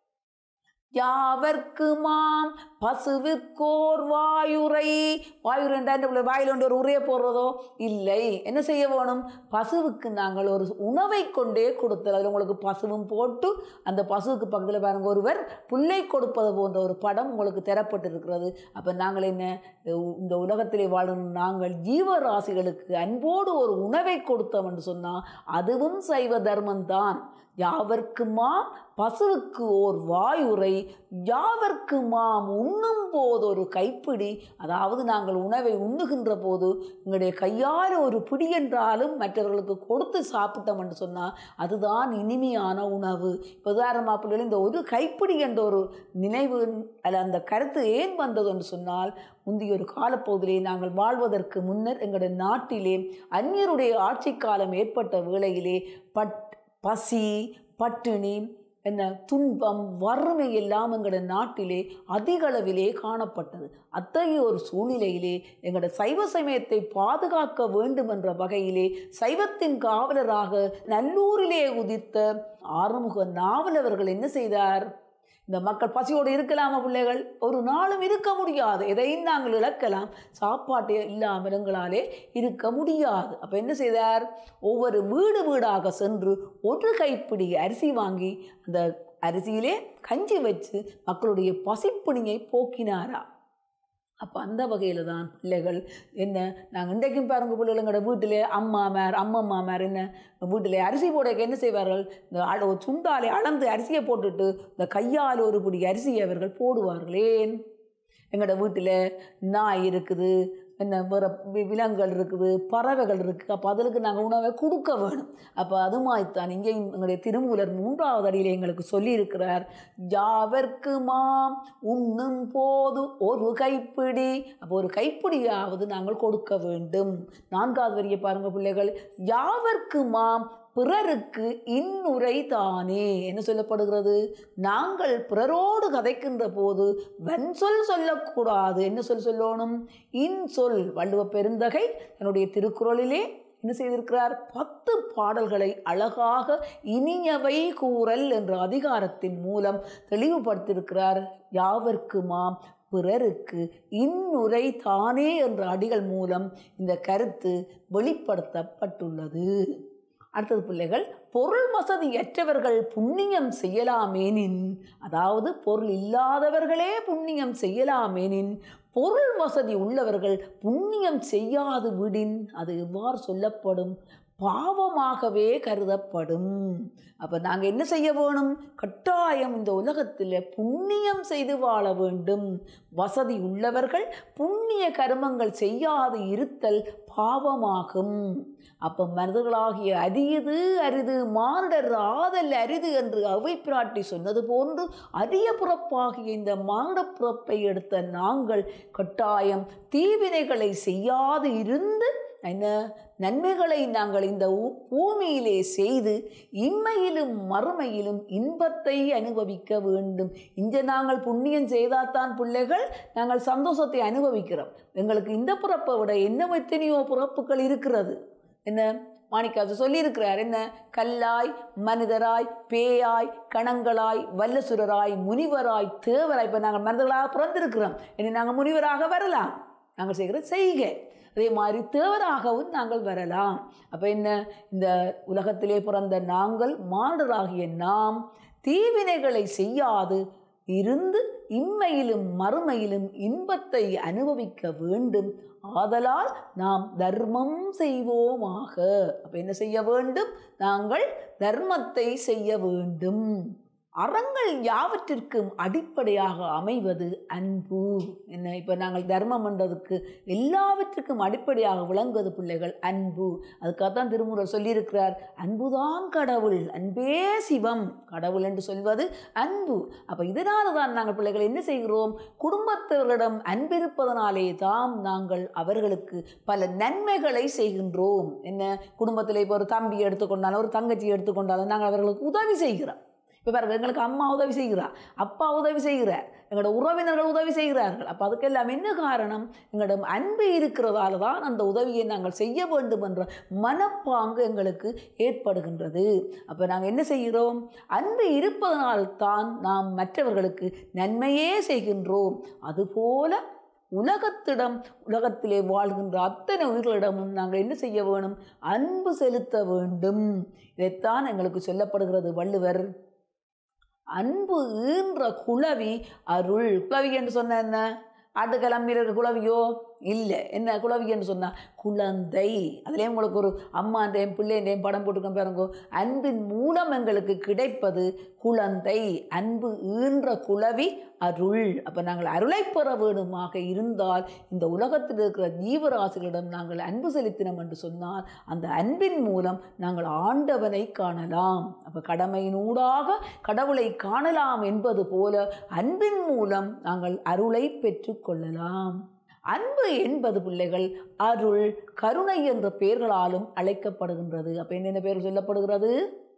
யாவர்க்கு மாம் பசுவிற்கோர் வாயுரை வாயுரை என்றால் என்ன பிள்ளை வாயில் ஒன்று ஒரு உரையை போடுறதோ இல்லை என்ன செய்ய வேணும் பசுவுக்கு நாங்கள் ஒரு உணவை கொண்டே கொடுத்தல் அதில் உங்களுக்கு பசுவும் போட்டு அந்த பசுவுக்கு பக்கத்தில் பாருங்க ஒருவர் புல்லை கொடுப்பது போன்ற ஒரு படம் உங்களுக்கு தரப்பட்டிருக்கிறது அப்போ நாங்கள் என்ன இந்த உலகத்திலே வாழும் நாங்கள் ஜீவராசிகளுக்கு அன்போடு ஒரு உணவை கொடுத்தோம் என்று சொன்னால் அதுவும் சைவ தர்மம்தான் யாவர்க்குமாம் பசுவுக்கு ஓர் வாயுரை யாவர்க்குமாம் உண்ணும் போது ஒரு கைப்பிடி அதாவது நாங்கள் உணவை உண்ணுகின்ற போது எங்களுடைய கையால் ஒரு பிடி என்றாலும் மற்றவர்களுக்கு கொடுத்து சாப்பிட்டோம் என்று சொன்னால் அதுதான் இனிமையான உணவு இப்போ உதாரணமாக பிள்ளைகள் இந்த ஒரு கைப்பிடி என்ற ஒரு நினைவு அல்ல அந்த கருத்து ஏன் வந்தது என்று சொன்னால் முந்தைய ஒரு காலப்பகுதியிலே நாங்கள் வாழ்வதற்கு முன்னர் எங்களுடைய நாட்டிலே அந்நியருடைய ஆட்சி காலம் ஏற்பட்ட வேளையிலே பட் பசி பட்டினி என்ன துன்பம் வறுமை எல்லாம் எங்களுடைய நாட்டிலே அதிக அளவிலே காணப்பட்டது அத்தகைய ஒரு சூழ்நிலையிலே எங்களுடைய சைவ சமயத்தை பாதுகாக்க வேண்டும் என்ற வகையிலே சைவத்தின் காவலராக நல்லூரிலே உதித்த ஆறுமுக நாவலவர்கள் என்ன செய்தார் இந்த மக்கள் பசியோடு இருக்கலாமா பிள்ளைகள் ஒரு நாளும் இருக்க முடியாது எதையும் நாங்கள் இழக்கலாம் சாப்பாட்டு இல்லாமல் எங்களாலே இருக்க முடியாது அப்போ என்ன செய்தார் ஒவ்வொரு வீடு வீடாக சென்று ஒரு கைப்பிடி அரிசி வாங்கி அந்த அரிசியிலே கஞ்சி வச்சு மக்களுடைய பசிப்பிணியை போக்கினாரா அப்போ அந்த வகையில் தான் பிள்ளைகள் என்ன நாங்கள் இன்றைக்கும் பாருங்க பிள்ளைகள் எங்களோட வீட்டில் அம்மா மேர் அம்மம்மா மேர் என்ன வீட்டில் அரிசி போடக்க என்ன செய்வார்கள் இந்த அட ஒரு சுண்டாலே அளந்து அரிசியை போட்டுட்டு இந்த கையால் ஒரு பிடி அரிசியை அவர்கள் போடுவார்கள் ஏன் எங்களோட வீட்டில் நாய் இருக்குது என்ன வேறு வி- விலங்குகள் இருக்குது பறவைகள் இருக்குது அப்போ அதுக்கு நாங்கள் உணவை கொடுக்க வேணும் அப்போ அது மாதிரித்தான் இங்கேயும் எங்களுடைய திருமூலர் மூன்றாவது அடியில் எங்களுக்கு சொல்லியிருக்கிறார் யாவர்க்கு மாம் உண்ணும் போது ஒரு கைப்பிடி அப்போ ஒரு கைப்பிடியாவது நாங்கள் கொடுக்க வேண்டும் நான்காவது வரியை பாருங்க பிள்ளைகள் யாவர்க்கு மாம் பிறருக்கு இன்னுரை தானே என்ன சொல்லப்படுகிறது நாங்கள் பிறரோடு கதைக்கின்ற போது வன்சொல் சொல்லக்கூடாது என்ன சொல் சொல்லணும் இன்சொல் வள்ளுவ பெருந்தகை தன்னுடைய திருக்குறளிலே என்ன செய்திருக்கிறார் பத்து பாடல்களை அழகாக இனியவை கூறல் என்ற அதிகாரத்தின் மூலம் தெளிவுபடுத்தியிருக்கிறார் யாவர்க்குமாம் பிறருக்கு இன்னுரை தானே என்ற அடிகள் மூலம் இந்த கருத்து வெளிப்படுத்தப்பட்டுள்ளது அடுத்தது பிள்ளைகள் பொருள் வசதியற்றவர்கள் புண்ணியம் செய்யலாமேனின் அதாவது பொருள் இல்லாதவர்களே புண்ணியம் செய்யலாமேனின் பொருள் வசதி உள்ளவர்கள் புண்ணியம் செய்யாது விடின் அது எவ்வாறு சொல்லப்படும் பாவமாகவே கருதப்படும் அப்போ நாங்கள் என்ன செய்ய வேணும் கட்டாயம் இந்த உலகத்தில் புண்ணியம் செய்து வாழ வேண்டும் வசதி உள்ளவர்கள் புண்ணிய கர்மங்கள் செய்யாது இருத்தல் பாவமாகும் அப்போ மனிதர்களாகிய அரியது அரிது மானிடர் ஆதல் அரிது என்று அவை பிராட்டி சொன்னது போன்று அரிய புறப்பாகிய இந்த மானிட புறப்பை எடுத்த நாங்கள் கட்டாயம் தீவினைகளை செய்யாது இருந்து என்ன நன்மைகளை நாங்கள் இந்த ஊ- பூமியிலே செய்து இம்மையிலும் மறுமையிலும் இன்பத்தை அனுபவிக்க வேண்டும் இங்கே நாங்கள் புண்ணியம் செய்தால்தான் பிள்ளைகள் நாங்கள் சந்தோஷத்தை அனுபவிக்கிறோம் எங்களுக்கு இந்த பிறப்பை விட என்ன எத்தனையோ பிறப்புகள் இருக்கிறது என்ன மாணிக்காசு சொல்லியிருக்கிறார் என்ன கல்லாய் மனிதராய் பேயாய் கணங்களாய் வல்லசுரராய் முனிவராய் தேவராய் இப்போ நாங்கள் மனிதர்களாக பிறந்திருக்கிறோம் இனி நாங்கள் முனிவராக வரலாம் நாங்கள் செய்கிற செய்கை அதே மாதிரி தேவராகவும் நாங்கள் வரலாம் அப்போ என்ன இந்த உலகத்திலே பிறந்த நாங்கள் மாடராகிய நாம் தீவினைகளை செய்யாது இருந்து இம்மையிலும் மறுமையிலும் இன்பத்தை அனுபவிக்க வேண்டும் ஆதலால் நாம் தர்மம் செய்வோமாக அப்போ என்ன செய்ய வேண்டும் நாங்கள் தர்மத்தை செய்ய வேண்டும் அறங்கள் யாவற்றிற்கும் அடிப்படையாக அமைவது அன்பு என்ன இப்போ நாங்கள் தர்மம் என்றதுக்கு எல்லாவற்றுக்கும் அடிப்படையாக விளங்குவது பிள்ளைகள் அன்பு அதுக்காகத்தான் திருமுருகர் சொல்லியிருக்கிறார் அன்புதான் கடவுள் அன்பே சிவம் கடவுள் என்று சொல்வது அன்பு அப்போ இதனால தான் நாங்கள் பிள்ளைகள் என்ன செய்கிறோம் குடும்பத்தவர்களிடம் அன்பிருப்பதனாலே தாம் நாங்கள் அவர்களுக்கு பல நன்மைகளை செய்கின்றோம் என்ன குடும்பத்தில் இப்போ ஒரு தம்பி எடுத்துக்கொண்டாலும் ஒரு தங்கச்சி எடுத்துக்கொண்டாலும் நாங்கள் அவர்களுக்கு உதவி செய்கிறோம் இப்போ பாருங்க எங்களுக்கு அம்மா உதவி செய்கிறார் அப்பா உதவி செய்கிறார் எங்களோட உறவினர்கள் உதவி செய்கிறார்கள் அப்போ அதுக்கெல்லாம் என்ன காரணம் எங்களிடம் அன்பு இருக்கிறதால தான் அந்த உதவியை நாங்கள் செய்ய வேண்டும் என்ற மனப்பாங்கு எங்களுக்கு ஏற்படுகின்றது அப்போ நாங்கள் என்ன செய்கிறோம் அன்பு இருப்பதனால்தான் நாம் மற்றவர்களுக்கு நன்மையே செய்கின்றோம் அதுபோல உலகத்திடம் உலகத்திலே வாழ்கின்ற அத்தனை உயிர்களிடமும் நாங்கள் என்ன செய்ய வேணும் அன்பு செலுத்த வேண்டும் இதைத்தான் எங்களுக்கு சொல்லப்படுகிறது வள்ளுவர் அன்பு ஈன்ற குளவி அருள் குளவி என்று சொன்ன என்ன ஆட்டுக்கிழமையில் குளவியோ இல்லை என்ன குளவி என்று சொன்னா குழந்தை அதுலேயே உங்களுக்கு ஒரு அம்மாண்டையும் பிள்ளைண்டையும் படம் போட்டுக்கோங்க பாருங்க அன்பின் மூலம் எங்களுக்கு கிடைப்பது குழந்தை அன்பு ஈன்ற குளவி அருள் அப்போ நாங்கள் அருளை பெற வேணுமாக இருந்தால் இந்த உலகத்தில் இருக்கிற ஜீவராசிகளிடம் நாங்கள் அன்பு செலுத்தினோம் என்று சொன்னால் அந்த அன்பின் மூலம் நாங்கள் ஆண்டவனை காணலாம் அப்போ கடமையினூடாக கடவுளை காணலாம் என்பது போல அன்பின் மூலம் நாங்கள் அருளை பெற்றுக்கொள்ளலாம் அன்பு என்பது பிள்ளைகள் அருள் கருணை என்ற பெயர்களாலும் அழைக்கப்படுகின்றது அப்போ என்னென்ன பெயர் சொல்லப்படுகிறது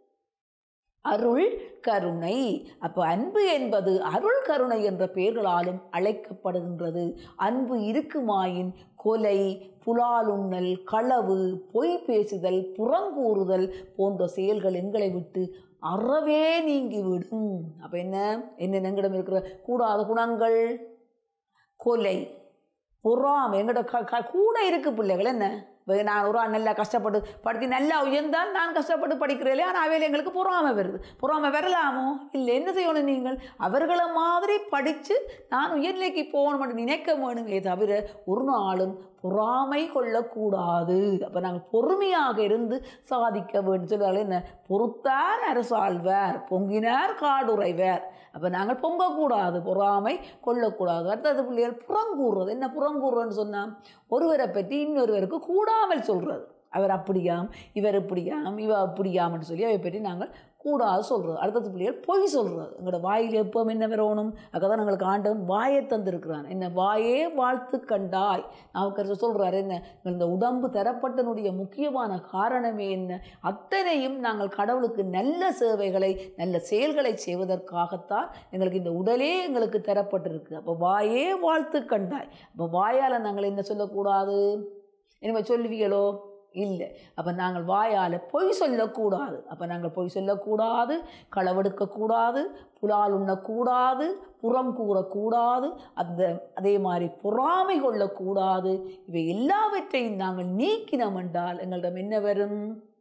அருள் கருணை அப்போ அன்பு என்பது அருள் கருணை என்ற பெயர்களாலும் அழைக்கப்படுகின்றது அன்பு இருக்குமாயின் கொலை புலாலுண்ணல் களவு பொய் பேசுதல் புறங்கூறுதல் போன்ற செயல்கள் எங்களை விட்டு அறவே நீங்கிவிடும் அப்போ என்ன என்ன எங்களிடம் இருக்கிற கூடாத குணங்கள் கொலை பொறாமை எங்கள்கிட்ட க க கூட இருக்குது பிள்ளைகள் என்ன இப்போ நான் ஒரு ஆள் நல்லா கஷ்டப்பட்டு படித்து நல்லா உயர்ந்தால் நான் கஷ்டப்பட்டு படிக்கிறேன் ஆனால் அவையில் எங்களுக்கு பொறாமை வருது பொறாமை வரலாமோ இல்லை என்ன செய்யணும் நீங்கள் அவர்களை மாதிரி படித்து நான் உயர்நிலைக்கு போகணும் நினைக்க வேணுமே தவிர ஒரு நாளும் பொறாமை கொள்ளக்கூடாது அப்போ நாங்கள் பொறுமையாக இருந்து சாதிக்க வேண்டும் சொல்லுவாங்க என்ன பொறுத்தார் அரசாழ்வார் பொங்கினார் காடுரைவார் அப்போ நாங்கள் பொங்கக்கூடாது பொறாமை கொள்ளக்கூடாது அடுத்தது பிள்ளைகள் புறங்கூறுறது என்ன புறங்கூறுறன்னு சொன்னால் ஒருவரை பற்றி இன்னொருவருக்கு கூடாமல் சொல்கிறது அவர் அப்படியாம் இவர் இப்படியாம் இவ அப்படியாம்னு சொல்லி அவை பற்றி நாங்கள் கூடாது சொல்கிறது அடுத்தது பிள்ளைகள் பொய் சொல்கிறது எங்களோட வாயில் எப்போ என்ன வரணும் அதுதான் எங்களுக்கு ஆண்டவன் வாயை தந்திருக்கிறான் என்ன வாயே வாழ்த்து கண்டாய் நாவுக்கரசு சொல்கிறார் என்ன இந்த உடம்பு தரப்பட்டனுடைய முக்கியமான காரணமே என்ன அத்தனையும் நாங்கள் கடவுளுக்கு நல்ல சேவைகளை நல்ல செயல்களை செய்வதற்காகத்தான் எங்களுக்கு இந்த உடலே எங்களுக்கு தரப்பட்டிருக்கு அப்போ வாயே வாழ்த்து கண்டாய் அப்போ வாயால் நாங்கள் என்ன சொல்லக்கூடாது என்ன சொல்லுவீங்களோ இல்லை அப்போ நாங்கள் வாயால் பொய் சொல்லக்கூடாது அப்போ நாங்கள் பொய் சொல்லக்கூடாது களவெடுக்கக்கூடாது புலால் உண்ணக்கூடாது புறம் கூறக்கூடாது அந்த அதே மாதிரி பொறாமை கொள்ளக்கூடாது இவை எல்லாவற்றையும் நாங்கள் நீக்கினோம் என்றால் எங்களிடம் என்ன வரும்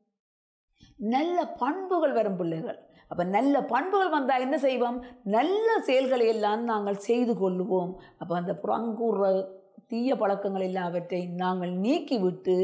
நல்ல பண்புகள் வரும் பிள்ளைகள் அப்போ நல்ல பண்புகள் வந்தால் என்ன செய்வோம் நல்ல செயல்களை எல்லாம் நாங்கள் செய்து கொள்ளுவோம் அப்போ அந்த புறங்கூற தீய பழக்கங்கள் எல்லாவற்றையும் நாங்கள் நீக்கிவிட்டு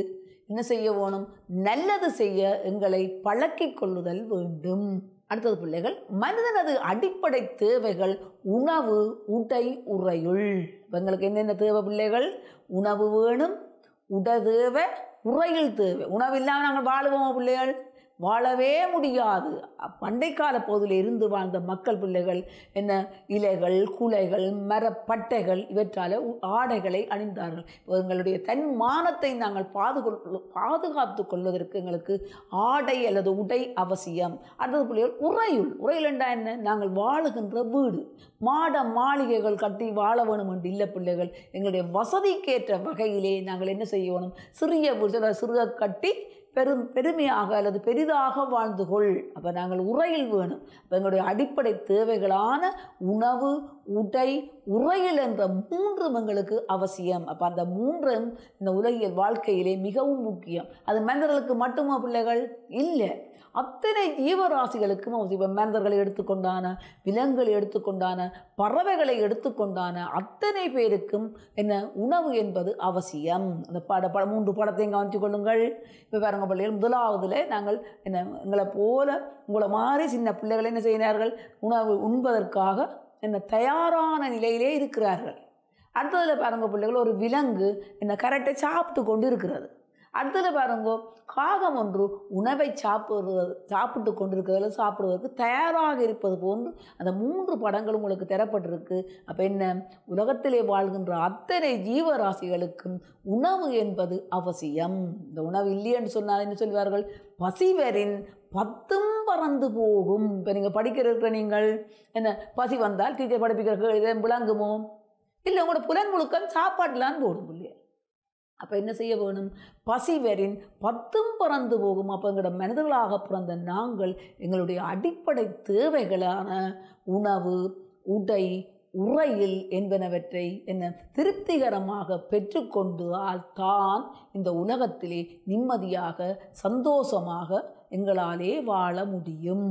என்ன செய்ய வேணும் நல்லது செய்ய எங்களை பழக்கிக் கொள்ளுதல் வேண்டும் அடுத்தது பிள்ளைகள் மனிதனது அடிப்படை தேவைகள் உணவு உடை உறையுள் இப்ப எங்களுக்கு என்னென்ன தேவை பிள்ளைகள் உணவு வேணும் உட தேவை உறையில் தேவை உணவு இல்லாமல் நாங்கள் வாழுவோமா பிள்ளைகள் வாழவே முடியாது பண்டை கால பகுதியில் இருந்து வாழ்ந்த மக்கள் பிள்ளைகள் என்ன இலைகள் குலைகள் மரப்பட்டைகள் இவற்றால் உ- ஆடைகளை அணிந்தார்கள் இப்போ எங்களுடைய தன் மானத்தை நாங்கள் பாதுகொள் பாதுகாத்து கொள்வதற்கு எங்களுக்கு ஆடை அல்லது உடை அவசியம் அடுத்தது பிள்ளைகள் உறையுள் உறையுள் என்றால் என்ன நாங்கள் வாழுகின்ற வீடு மாட மாளிகைகள் கட்டி வாழ வேணும் என்று இல்லை பிள்ளைகள் எங்களுடைய வசதிக்கேற்ற வகையிலே நாங்கள் என்ன செய்யணும் சிறிய வீடு சிறுக கட்டி பெரும் பெருமையாக அல்லது பெரிதாக வாழ்ந்து கொள் அப்போ நாங்கள் உரையில் வேணும் அப்போ எங்களுடைய அடிப்படை தேவைகளான உணவு உடை உரையில் என்ற மூன்றும் எங்களுக்கு அவசியம் அப்போ அந்த மூன்றும் இந்த உலகியல் வாழ்க்கையிலே மிகவும் முக்கியம் அது மனிதர்களுக்கு மட்டுமா பிள்ளைகள் இல்லை அத்தனை ஜீவராசிகளுக்கும் அவசியம் இப்போ மனிதர்களை எடுத்துக்கொண்டான விலங்குகளை எடுத்துக்கொண்டான பறவைகளை எடுத்துக்கொண்டான அத்தனை பேருக்கும் என்ன உணவு என்பது அவசியம் அந்த பட பட மூன்று படத்தையும் கவனித்துக் கொள்ளுங்கள் இப்போ பாருங்க பிள்ளைகள் முதலாவதுல நாங்கள் என்ன எங்களை போல உங்களை மாதிரி சின்ன பிள்ளைகள் என்ன செய்கிறார்கள் உணவு உண்பதற்காக என்ன தயாரான நிலையிலே இருக்கிறார்கள் அடுத்ததில் பாருங்க பிள்ளைகள் ஒரு விலங்கு என்ன கரெக்டை சாப்பிட்டு கொண்டு இருக்கிறது அடுத்தது பாருங்க காகம் ஒன்று உணவை சாப்பிடுவது சாப்பிட்டு கொண்டிருக்கிறதுல சாப்பிடுவதற்கு தயாராக இருப்பது போன்று அந்த மூன்று படங்கள் உங்களுக்கு தரப்பட்டிருக்கு அப்போ என்ன உலகத்திலே வாழ்கின்ற அத்தனை ஜீவராசிகளுக்கும் உணவு என்பது அவசியம் இந்த உணவு இல்லையென்று சொன்னால் என்ன சொல்வார்கள் பசிவரின் பத்தும் பறந்து போகும் இப்போ நீங்கள் படிக்கிற நீங்கள் என்ன பசி வந்தால் டீச்சர் படிப்பிக்கிற இதை விளங்குமோ இல்லை உங்களோட புலன் முழுக்கம் சாப்பாட்டிலான்னு போடும் இல்லையா அப்போ என்ன செய்ய வேணும் பசிவரின் பத்தும் பறந்து போகும் அப்போ எங்களோட மனிதர்களாக பிறந்த நாங்கள் எங்களுடைய அடிப்படை தேவைகளான உணவு உடை உறையில் என்பனவற்றை என்ன திருப்திகரமாக பெற்றுக்கொண்டால் தான் இந்த உலகத்திலே நிம்மதியாக சந்தோஷமாக எங்களாலே வாழ முடியும்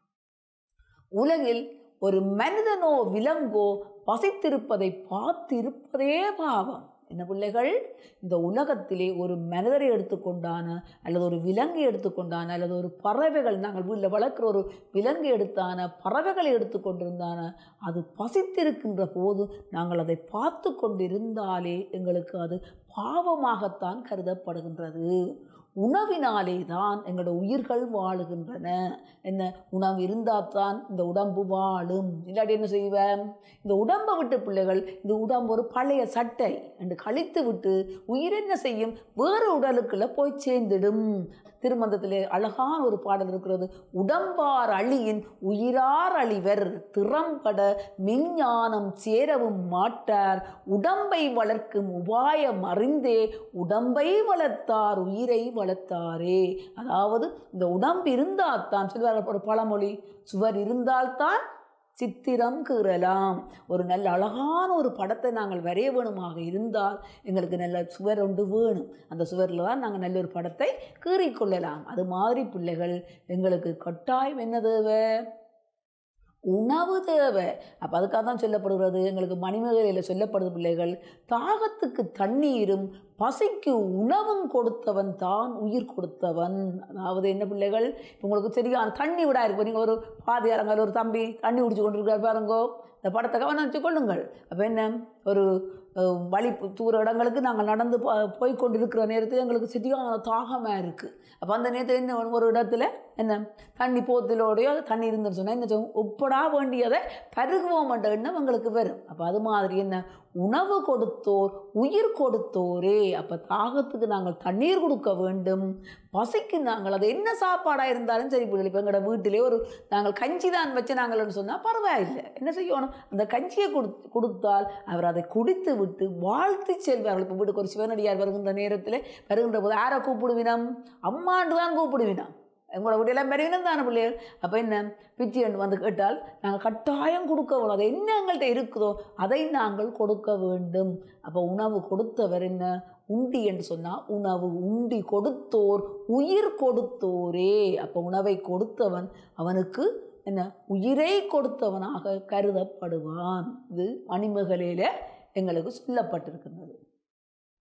உலகில் ஒரு மனிதனோ விலங்கோ பசித்திருப்பதை பார்த்திருப்பதே பாவம் என்ன பிள்ளைகள் இந்த உலகத்திலே ஒரு மனிதரை எடுத்துக்கொண்டான அல்லது ஒரு விலங்கை எடுத்துக்கொண்டான அல்லது ஒரு பறவைகள் நாங்கள் வீட்டில் வளர்க்குற ஒரு விலங்கு எடுத்தான பறவைகளை எடுத்துக்கொண்டிருந்தான அது பசித்திருக்கின்ற போது நாங்கள் அதை பார்த்து கொண்டிருந்தாலே எங்களுக்கு அது பாவமாகத்தான் கருதப்படுகின்றது உணவினாலே தான் எங்களோட உயிர்கள் வாழுகின்றன என்ன உணவு இருந்தால் தான் இந்த உடம்பு வாழும் இல்லாட்டி என்ன செய்வேன் இந்த உடம்பை விட்டு பிள்ளைகள் இந்த உடம்பு ஒரு பழைய சட்டை என்று கழித்து விட்டு உயிர் என்ன செய்யும் வேறு உடலுக்குள்ள போய் சேர்ந்திடும் திருமந்தத்திலே அழகான ஒரு பாடல் இருக்கிறது உடம்பார் அழியின் உயிரார் அழிவர் திறம்பட மெஞ்ஞானம் சேரவும் மாட்டார் உடம்பை வளர்க்கும் உபாயம் அறிந்தே உடம்பை வளர்த்தார் உயிரை வளர்த்தாரே அதாவது இந்த உடம்பு இருந்தால்தான் சொல்வார்கள் ஒரு பழமொழி சுவர் இருந்தால்தான் சித்திரம் கீறலாம் ஒரு நல்ல அழகான ஒரு படத்தை நாங்கள் வரைய வேணுமாக இருந்தால் எங்களுக்கு நல்ல சுவர் ஒன்று வேணும் அந்த சுவரில் தான் நாங்கள் நல்ல ஒரு படத்தை கீறிக்கொள்ளலாம் அது மாதிரி பிள்ளைகள் எங்களுக்கு கட்டாயம் என்ன தேவை உணவு தேவை அப்போ அதுக்காக தான் சொல்லப்படுகிறது எங்களுக்கு மணிமேகலையில் சொல்லப்படுது பிள்ளைகள் தாகத்துக்கு தண்ணீரும் பசிக்கு உணவும் கொடுத்தவன் தான் உயிர் கொடுத்தவன் அதாவது என்ன பிள்ளைகள் இப்போ உங்களுக்கு சரியான தண்ணி விடா இருக்கு நீங்கள் ஒரு பாதையாரங்கள் ஒரு தம்பி தண்ணி குடிச்சு கொண்டிருக்காரு பாருங்கோ இந்த படத்தை கவனம் வச்சு கொள்ளுங்கள் அப்போ என்ன ஒரு அஹ், வழி தூர இடங்களுக்கு நாங்கள் நடந்து போ போய் கொண்டிருக்கிற நேரத்தில் எங்களுக்கு சரியான தாகமாக இருக்குது அப்போ அந்த நேரத்தில் என்ன வேணும்? ஒரு இடத்துல என்ன தண்ணி போத்திலோடையோ தண்ணி இருந்துன்னு சொன்னால் என்ன செய்வோம்? ஒப்படா வேண்டியதை பருகுவோம் என்ற எண்ணம் எங்களுக்கு வரும் அப்போ அது மாதிரி என்ன உணவு கொடுத்தோர் உயிர் கொடுத்தோரே அப்போ தாகத்துக்கு நாங்கள் தண்ணீர் கொடுக்க வேண்டும் பசிக்கு நாங்கள் அது என்ன சாப்பாடாக இருந்தாலும் சரி பிள்ளை இப்போ எங்களோட வீட்டிலே ஒரு நாங்கள் கஞ்சி தான் வச்சு நாங்கள்னு சொன்னால் பரவாயில்லை என்ன செய்யணும் அந்த கஞ்சியை கொடு கொடுத்தால் அவர் அதை குடித்து விட்டு வாழ்த்து செல்வார்கள் இப்போ வீட்டுக்கு ஒரு சிவனடியார் வருகின்ற நேரத்தில் வருகின்ற போது யாரை கூப்பிடுவினம் அம்மாண்டு தான் கூப்பிடுவினம் எங்களோட வீட்டிலாம் பெரியவனும் தானே பிள்ளைகள் அப்போ என்ன பிச்சை என்று வந்து கேட்டால் நாங்கள் கட்டாயம் கொடுக்க வேணும் அது என்ன எங்கள்கிட்ட இருக்குதோ அதை நாங்கள் கொடுக்க வேண்டும் அப்போ உணவு கொடுத்தவர் என்ன உண்டி என்று சொன்னால் உணவு உண்டி கொடுத்தோர் உயிர் கொடுத்தோரே அப்போ உணவை கொடுத்தவன் அவனுக்கு என்ன உயிரை கொடுத்தவனாக கருதப்படுவான் இது மணிமகளில் எங்களுக்கு சொல்லப்பட்டிருக்கின்றது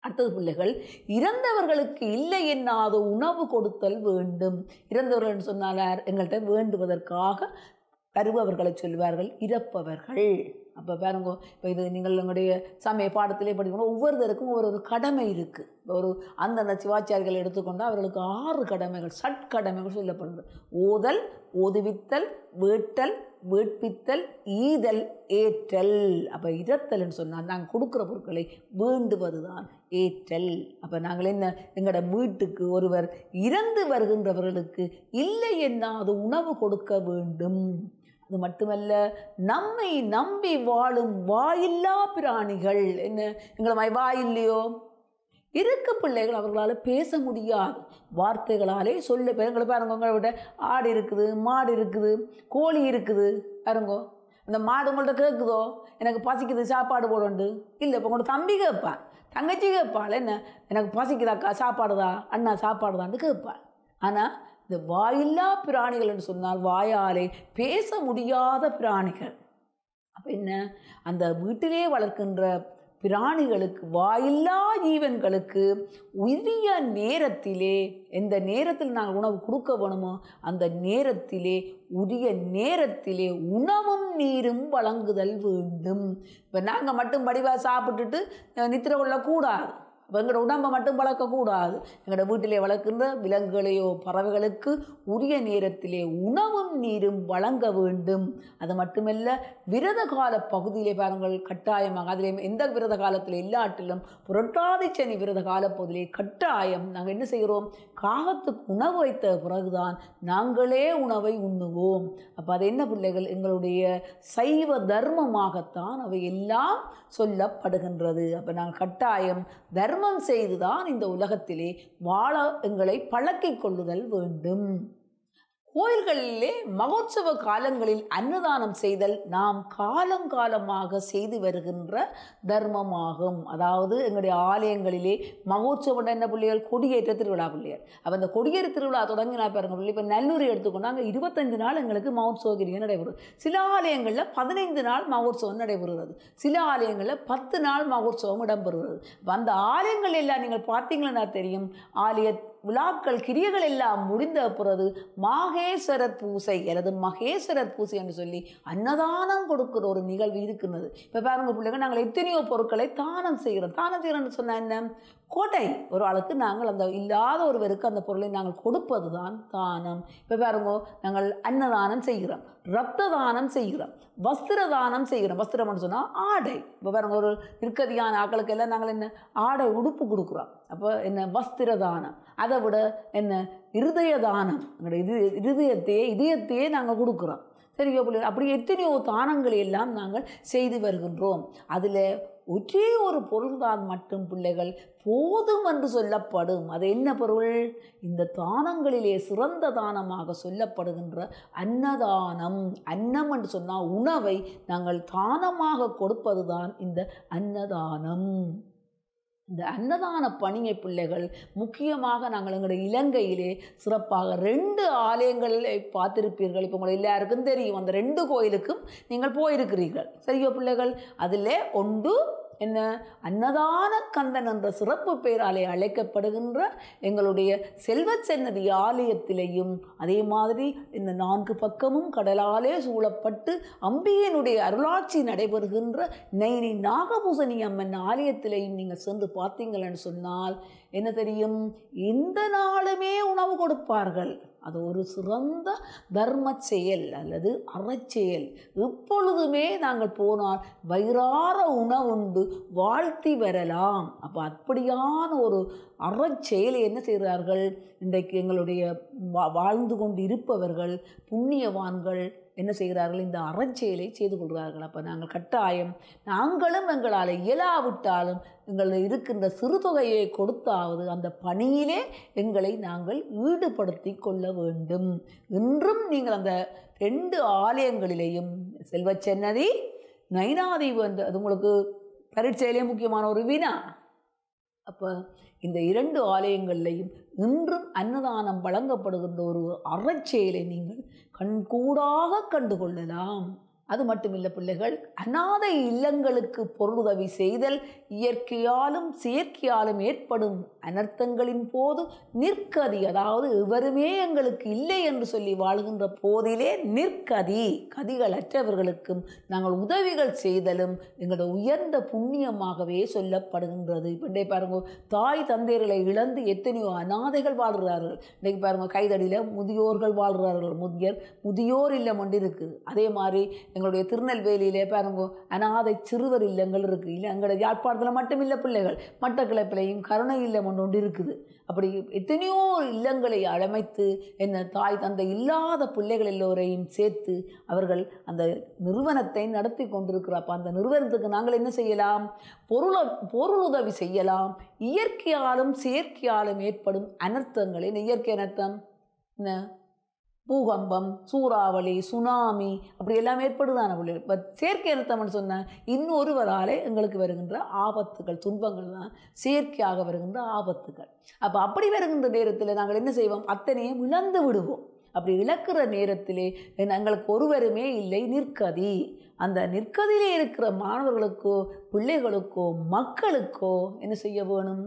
அடுத்தது பிள்ளைகள் இறந்தவர்களுக்கு இல்லை என்னாத உணவு கொடுத்தல் வேண்டும் இறந்தவர்கள் சொன்னால் யார்? எங்கள்கிட்ட வேண்டுவதற்காக வருபவர்களை சொல்வார்கள் இறப்பவர்கள் அப்போ பாருங்க இப்போ இது நீங்கள் உங்களுடைய சமய பாடத்திலே படிக்கணும் ஒவ்வொருத்தருக்கும் ஒரு ஒரு கடமை இருக்குது ஒரு அந்தந்த சிவாச்சாரிகள் எடுத்துக்கொண்டால் அவர்களுக்கு ஆறு கடமைகள் சட்கடமைகள் சொல்லப்படுது ஓதல் ஓதுவித்தல் வேட்டல் வேட்பித்தல் ஈதல் ஏற்றல் அப்போ இரத்தல்னு சொன்னால் நாங்கள் கொடுக்குற பொருட்களை வேண்டுவது தான் ஏற்றல் அப்போ நாங்கள் என்ன எங்களோட வீட்டுக்கு ஒருவர் இறந்து வருகின்றவர்களுக்கு இல்லை என்னாது உணவு கொடுக்க வேண்டும் அது மட்டுமல்ல நம்மை நம்பி வாழும் வாயில்லா பிராணிகள் என்ன எங்களை மாதிரி வாயில்லையோ இருக்க பிள்ளைகள் அவர்களால் பேச முடியாது வார்த்தைகளாலே சொல்ல எங்களை பாருங்க உங்களை விட ஆடு இருக்குது மாடு இருக்குது கோழி இருக்குது பாருங்கோ அந்த மாடு உங்கள்கிட்ட கேட்குதோ எனக்கு பசிக்குது சாப்பாடு போடுண்டு இல்லை இப்போ உங்களோட தம்பி கேட்பான் தங்கச்சி கேட்பாள் என்ன எனக்கு பசிக்குதாக்கா சாப்பாடுதா அண்ணா சாப்பாடுதான்னு கேட்பாள் ஆனால் இந்த வாயில்லா பிராணிகள் என்று சொன்னால் வாயாலே பேச முடியாத பிராணிகள் அப்போ என்ன அந்த வீட்டிலே வளர்க்கின்ற பிராணிகளுக்கு வாயில்லா ஜீவன்களுக்கு உரிய நேரத்திலே எந்த நேரத்தில் நாங்கள் உணவு கொடுக்க வேணுமோ அந்த நேரத்திலே உரிய நேரத்திலே உணவும் நீரும் வழங்குதல் வேண்டும் இப்போ நாங்கள் மட்டும் படிவாக சாப்பிட்டுட்டு அஹ், நித்திரை கொள்ளக்கூடாது அப்போ எங்களோட உடம்பை மட்டும் வளர்க்கக்கூடாது எங்களோட வீட்டிலே வளர்க்கின்ற விலங்குகளையோ பறவைகளுக்கு உரிய நேரத்திலே உணவும் நீரும் வழங்க வேண்டும் அது மட்டுமல்ல விரத கால பகுதியிலே பாருங்கள் கட்டாயமாக அதிலே எந்த விரத காலத்தில் எல்லாட்டிலும் புரட்டாதி சனி விரத கால பகுதியிலே கட்டாயம் நாங்கள் என்ன செய்கிறோம் காகத்துக்கு உணவு வைத்த பிறகுதான் நாங்களே உணவை உண்ணுவோம் அப்போ அது என்ன பிள்ளைகள் எங்களுடைய சைவ தர்மமாகத்தான் அவை எல்லாம் சொல்லப்படுகின்றது அப்போ நாங்கள் கட்டாயம் தர்மம் செய்துதான் இந்த உலகத்திலே வாழ எங்களை பழக்கிக் கொள்ளுதல் வேண்டும் கோயில்களிலே மகோத்சவ காலங்களில் அன்னதானம் செய்தல் நாம் காலங்காலமாக செய்து வருகின்ற தர்மமாகும் அதாவது எங்களுடைய ஆலயங்களிலே மகோத்சவம் என்ன பிள்ளைகள் கொடியேற்ற திருவிழா பிள்ளைகள் அப்போ அந்த கொடியேற்ற திருவிழா தொடங்கினா பாருங்க பிள்ளை இப்போ நல்லூரை எடுத்துக்கொண்டா அங்கே இருபத்தஞ்சு நாள் எங்களுக்கு மகோத்சவகிரியம் நடைபெறும் சில ஆலயங்களில் பதினைந்து நாள் மகோத்சவம் நடைபெறுகிறது சில ஆலயங்களில் பத்து நாள் மகோத்சவம் இடம்பெறுகிறது அப்ப அந்த ஆலயங்கள் எல்லாம் நீங்கள் பார்த்தீங்கன்னா தெரியும் ஆலய விழாக்கள் கிரியைகள் எல்லாம் முடிந்த பிறகு மாகேஸ்வரர் பூசை அல்லது மகேஸ்வரர் பூசை என்று சொல்லி அன்னதானம் கொடுக்கிற ஒரு நிகழ்வு இருக்கின்றது இப்போ பாருங்க பிள்ளைங்க நாங்கள் எத்தனையோ பொருட்களை தானம் செய்கிறோம் தானம் செய்கிறோம்னு சொன்னால் என்ன கோட்டை ஒரு ஆளுக்கு நாங்கள் அந்த இல்லாத ஒருவருக்கு அந்த பொருளை நாங்கள் கொடுப்பது தான் தானம் இப்போ பாருங்க நாங்கள் அன்னதானம் செய்கிறோம் ரத்த தானம் செய்கிறோம் வஸ்திர தானம் செய்கிறோம் வஸ்திரம்னு சொன்னால் ஆடை இப்போ பாருங்க ஒரு இருக்கதியான ஆட்களுக்கு எல்லாம் நாங்கள் என்ன ஆடை உடுப்பு கொடுக்குறோம் அப்போ என்ன வஸ்திர தானம் அதை விட என்ன இருதய தானம் எங்களுடைய இது இருதயத்தையே இதயத்தையே நாங்கள் கொடுக்குறோம் சரியோ பிள்ளை அப்படி எத்தனையோ தானங்களை எல்லாம் நாங்கள் செய்து வருகின்றோம் அதில் ஒரே ஒரு பொருள்தான் மட்டும் பிள்ளைகள் போதும் என்று சொல்லப்படும் அது என்ன பொருள் இந்த தானங்களிலே சிறந்த தானமாக சொல்லப்படுகின்ற அன்னதானம் அன்னம் என்று சொன்னால் உணவை நாங்கள் தானமாக கொடுப்பதுதான் இந்த அன்னதானம் இந்த அன்னதான பணியை பிள்ளைகள் முக்கியமாக நாங்கள் எங்களுடைய இலங்கையிலே சிறப்பாக ரெண்டு ஆலயங்களை பார்த்திருப்பீர்கள் இப்போ உங்களுக்கு எல்லாருக்கும் தெரியும் அந்த ரெண்டு கோயிலுக்கும் நீங்கள் போயிருக்கிறீர்கள் சரியோ பிள்ளைகள் அதில் ஒன்று என்ன அன்னதான கந்தன் என்ற சிறப்பு பெயராலே அழைக்கப்படுகின்ற எங்களுடைய செல்வச்சன்னதி ஆலயத்திலேயும் அதே மாதிரி இந்த நான்கு பக்கமும் கடலாலே சூழப்பட்டு அம்பிகையினுடைய அருளாட்சி நடைபெறுகின்ற நெய்னி நாகபூசணி அம்மன் ஆலயத்திலேயும் நீங்கள் சென்று பார்த்தீங்கள்னு சொன்னால் என்ன தெரியும் இந்த நாளுமே உணவு கொடுப்பார்கள் அது ஒரு சிறந்த தர்ம செயல் அல்லது அறச்செயல் எப்பொழுதுமே நாங்கள் போனால் வயிறார உணவுண்டு வாழ்த்தி வரலாம் அப்போ அப்படியான ஒரு அறச்செயலை என்ன செய்கிறார்கள் இன்றைக்கு எங்களுடைய வா- வாழ்ந்து கொண்டு இருப்பவர்கள் புண்ணியவான்கள் என்ன செய்கிறார்கள் இந்த அறச்செயலை செய்து கொள்கிறார்கள் அப்போ நாங்கள் கட்டாயம் நாங்களும் எங்களால் இயலாவிட்டாலும் எங்களில் இருக்கின்ற சிறு தொகையை கொடுத்தாவது அந்த பணியிலே எங்களை நாங்கள் ஈடுபடுத்தி கொள்ள வேண்டும் இன்றும் நீங்கள் அந்த ரெண்டு ஆலயங்களிலேயும் செல்வச்சன்னதி நைனாதீவு அந்த அது உங்களுக்கு பரீட்சையிலே முக்கியமான ஒரு வினா அப்போ இந்த இரண்டு ஆலயங்கள்லையும் இன்றும் அன்னதானம் வழங்கப்படுகின்ற ஒரு அறச்செயலை நீங்கள் கண்கூடாக கண்டு கொள்ளலாம் அது மட்டுமில்லை பிள்ளைகள் அநாதை இல்லங்களுக்கு பொருளுதவி செய்தல் இயற்கையாலும் செயற்கையாலும் ஏற்படும் அனர்த்தங்களின் போது நிற்கதி அதாவது எவருமே எங்களுக்கு இல்லை என்று சொல்லி வாழ்கின்ற போதிலே நிற்கதி கதிகளற்றவர்களுக்கும் நாங்கள் உதவிகள் செய்தலும் எங்களோட உயர்ந்த புண்ணியமாகவே சொல்லப்படுகின்றது இப்போ இன்றைய பாருங்க தாய் தந்தையர்களை இழந்து எத்தனையோ அநாதைகள் வாழ்கிறார்கள் இன்றைக்கு பாருங்க கைதடியில் முதியோர்கள் வாழ்கிறார்கள் முதியர் முதியோர் இல்லம் ஒன்று இருக்குது அதே மாதிரி எங்களுடைய திருநெல்வேலியிலே பாருங்க அநாதை சிறுவர் இல்லங்கள் இருக்குது இல்லை எங்களுடைய யாழ்ப்பாணத்தில் மட்டும் இல்லை பிள்ளைகள் மட்டக்கிழப்பிலையும் கருணை இல்லம் ஒன்று ஒன்று இருக்குது அப்படி எத்தனையோ இல்லங்களை அழமைத்து என்ன தாய் தந்தை இல்லாத பிள்ளைகள் எல்லோரையும் சேர்த்து அவர்கள் அந்த நிறுவனத்தை நடத்தி கொண்டிருக்கிறப்ப அந்த நிறுவனத்துக்கு நாங்கள் என்ன செய்யலாம் பொருள பொருளுதவி செய்யலாம் இயற்கையாலும் செயற்கையாலும் ஏற்படும் அனர்த்தங்கள் என்ன இயற்கை அனர்த்தம் என்ன பூகம்பம் சூறாவளி சுனாமி அப்படி எல்லாம் ஏற்படுதான பிள்ளைகள் இப்போ செயற்கை அனர்த்தம்னு சொன்ன இன்னொருவராலே எங்களுக்கு வருகின்ற ஆபத்துகள் துன்பங்கள் தான் செயற்கையாக வருகின்ற ஆபத்துகள் அப்போ அப்படி வருகின்ற நேரத்தில் நாங்கள் என்ன செய்வோம் அத்தனையும் இழந்து விடுவோம் அப்படி இழக்கிற நேரத்திலே எங்களுக்கு ஒருவருமே இல்லை நிற்கதி அந்த நிற்கதியிலே இருக்கிற மாணவர்களுக்கோ பிள்ளைகளுக்கோ மக்களுக்கோ என்ன செய்ய வேணும்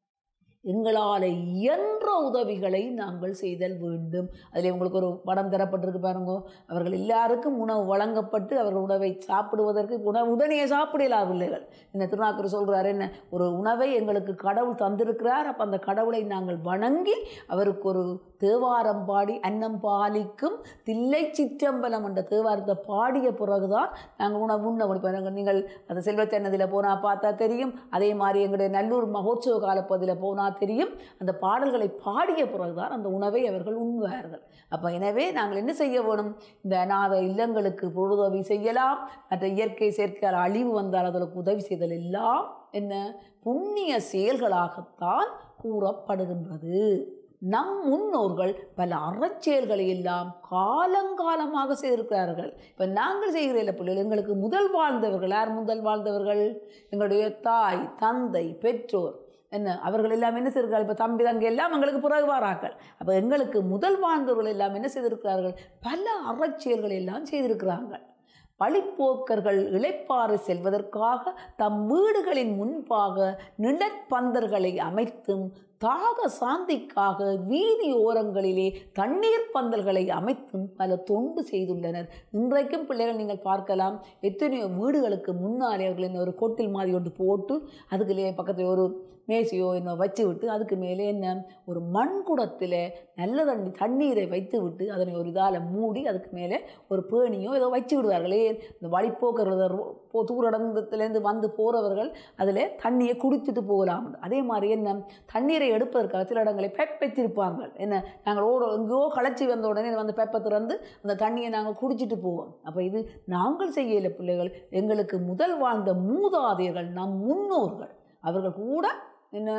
எங்களால் இயன்ற உதவிகளை நாங்கள் செய்தல் வேண்டும் அதில் உங்களுக்கு ஒரு படம் தரப்பட்டிருக்கு பாருங்க அவர்கள் எல்லாருக்கும் உணவு வழங்கப்பட்டு அவர்கள் உணவை சாப்பிடுவதற்கு உணவு உடனே சாப்பிடலாம் பிள்ளைகள் என்ன திருநாக்கர் சொல்கிறார் என்ன ஒரு உணவை எங்களுக்கு கடவுள் தந்திருக்கிறார் அப்போ அந்த கடவுளை நாங்கள் வணங்கி அவருக்கு ஒரு தேவாரம் பாடி அன்னம் பாலிக்கும் தில்லை சிற்றம்பலம் என்ற தேவாரத்தை பாடிய பிறகுதான் நாங்கள் உணவு உண்ண முடிப்போம் நீங்கள் அந்த செல்வச்சன்னதியில் போனால் பார்த்தா தெரியும் அதே மாதிரி எங்களுடைய நல்லூர் மகோத்சவ காலப்பதில் போனால் தெரியும் அந்த பாடல்களை பாடிய பிறகுதான் அந்த உணவை அவர்கள் உண்ணுவார்கள் அப்போ எனவே நாங்கள் என்ன செய்ய வேணும் இந்த அநாத இல்லங்களுக்கு பொழுதுதவி செய்யலாம் மற்ற இயற்கை செயற்கையால் அழிவு வந்தால் அதற்கு உதவி செய்தல் எல்லாம் என்ன புண்ணிய செயல்களாகத்தான் கூறப்படுகின்றது நம் முன்னோர்கள் பல அறச்செயல்களை எல்லாம் காலங்காலமாக செய்திருக்கிறார்கள் இப்போ நாங்கள் செய்கிற இல்லை பிள்ளைகள் எங்களுக்கு முதல் வாழ்ந்தவர்கள் யார் முதல் வாழ்ந்தவர்கள் எங்களுடைய தாய் தந்தை பெற்றோர் என்ன அவர்கள் எல்லாம் என்ன செய்திருக்கிறார்கள் இப்போ தம்பி தங்கி எல்லாம் எங்களுக்கு பிறகு வாராக்கள் அப்போ எங்களுக்கு முதல் வாழ்ந்தவர்கள் எல்லாம் என்ன செய்திருக்கிறார்கள் பல அறச்செயல்களை எல்லாம் செய்திருக்கிறாங்க பழிப்போக்கர்கள் இளைப்பாறு செல்வதற்காக தம் வீடுகளின் முன்பாக நிழற்பந்தர்களை அமைத்தும் தாக சாந்திக்காக வீதி ஓரங்களிலே தண்ணீர் பந்தல்களை அமைத்தும் பல தொண்டு செய்துள்ளனர் இன்றைக்கும் பிள்ளைகள் நீங்கள் பார்க்கலாம் எத்தனையோ வீடுகளுக்கு முன்னாலே அவர்கள் என்ன ஒரு கொட்டில் மாதிரி ஒன்று போட்டு அதுக்குள்ளே பக்கத்தில் ஒரு மேசையோ என்ன வச்சு விட்டு அதுக்கு மேலே என்ன ஒரு மண் குடத்தில் நல்ல தண்ணி தண்ணீரை வைத்து விட்டு அதனை ஒரு இதால் மூடி அதுக்கு மேலே ஒரு பேணியோ ஏதோ வச்சு விடுவார்களே இந்த வழிப்போக்கர்கள் போ தூரடந்தத்துலேருந்து வந்து போகிறவர்கள் அதில் தண்ணியை குடிச்சிட்டு போகலாம் அதே மாதிரி என்ன தண்ணீரை எடுப்பதற்காக சில இடங்களை பெப் வச்சிருப்பாங்க என்ன நாங்கள் ஓட எங்கேயோ களைச்சி வந்த உடனே வந்து பெப்பை திறந்து அந்த தண்ணியை நாங்கள் குடிச்சிட்டு போவோம் அப்போ இது நாங்கள் செய்யல பிள்ளைகள் எங்களுக்கு முதல் வாழ்ந்த மூதாதையர்கள் நம் முன்னோர்கள் அவர்கள் கூட என்ன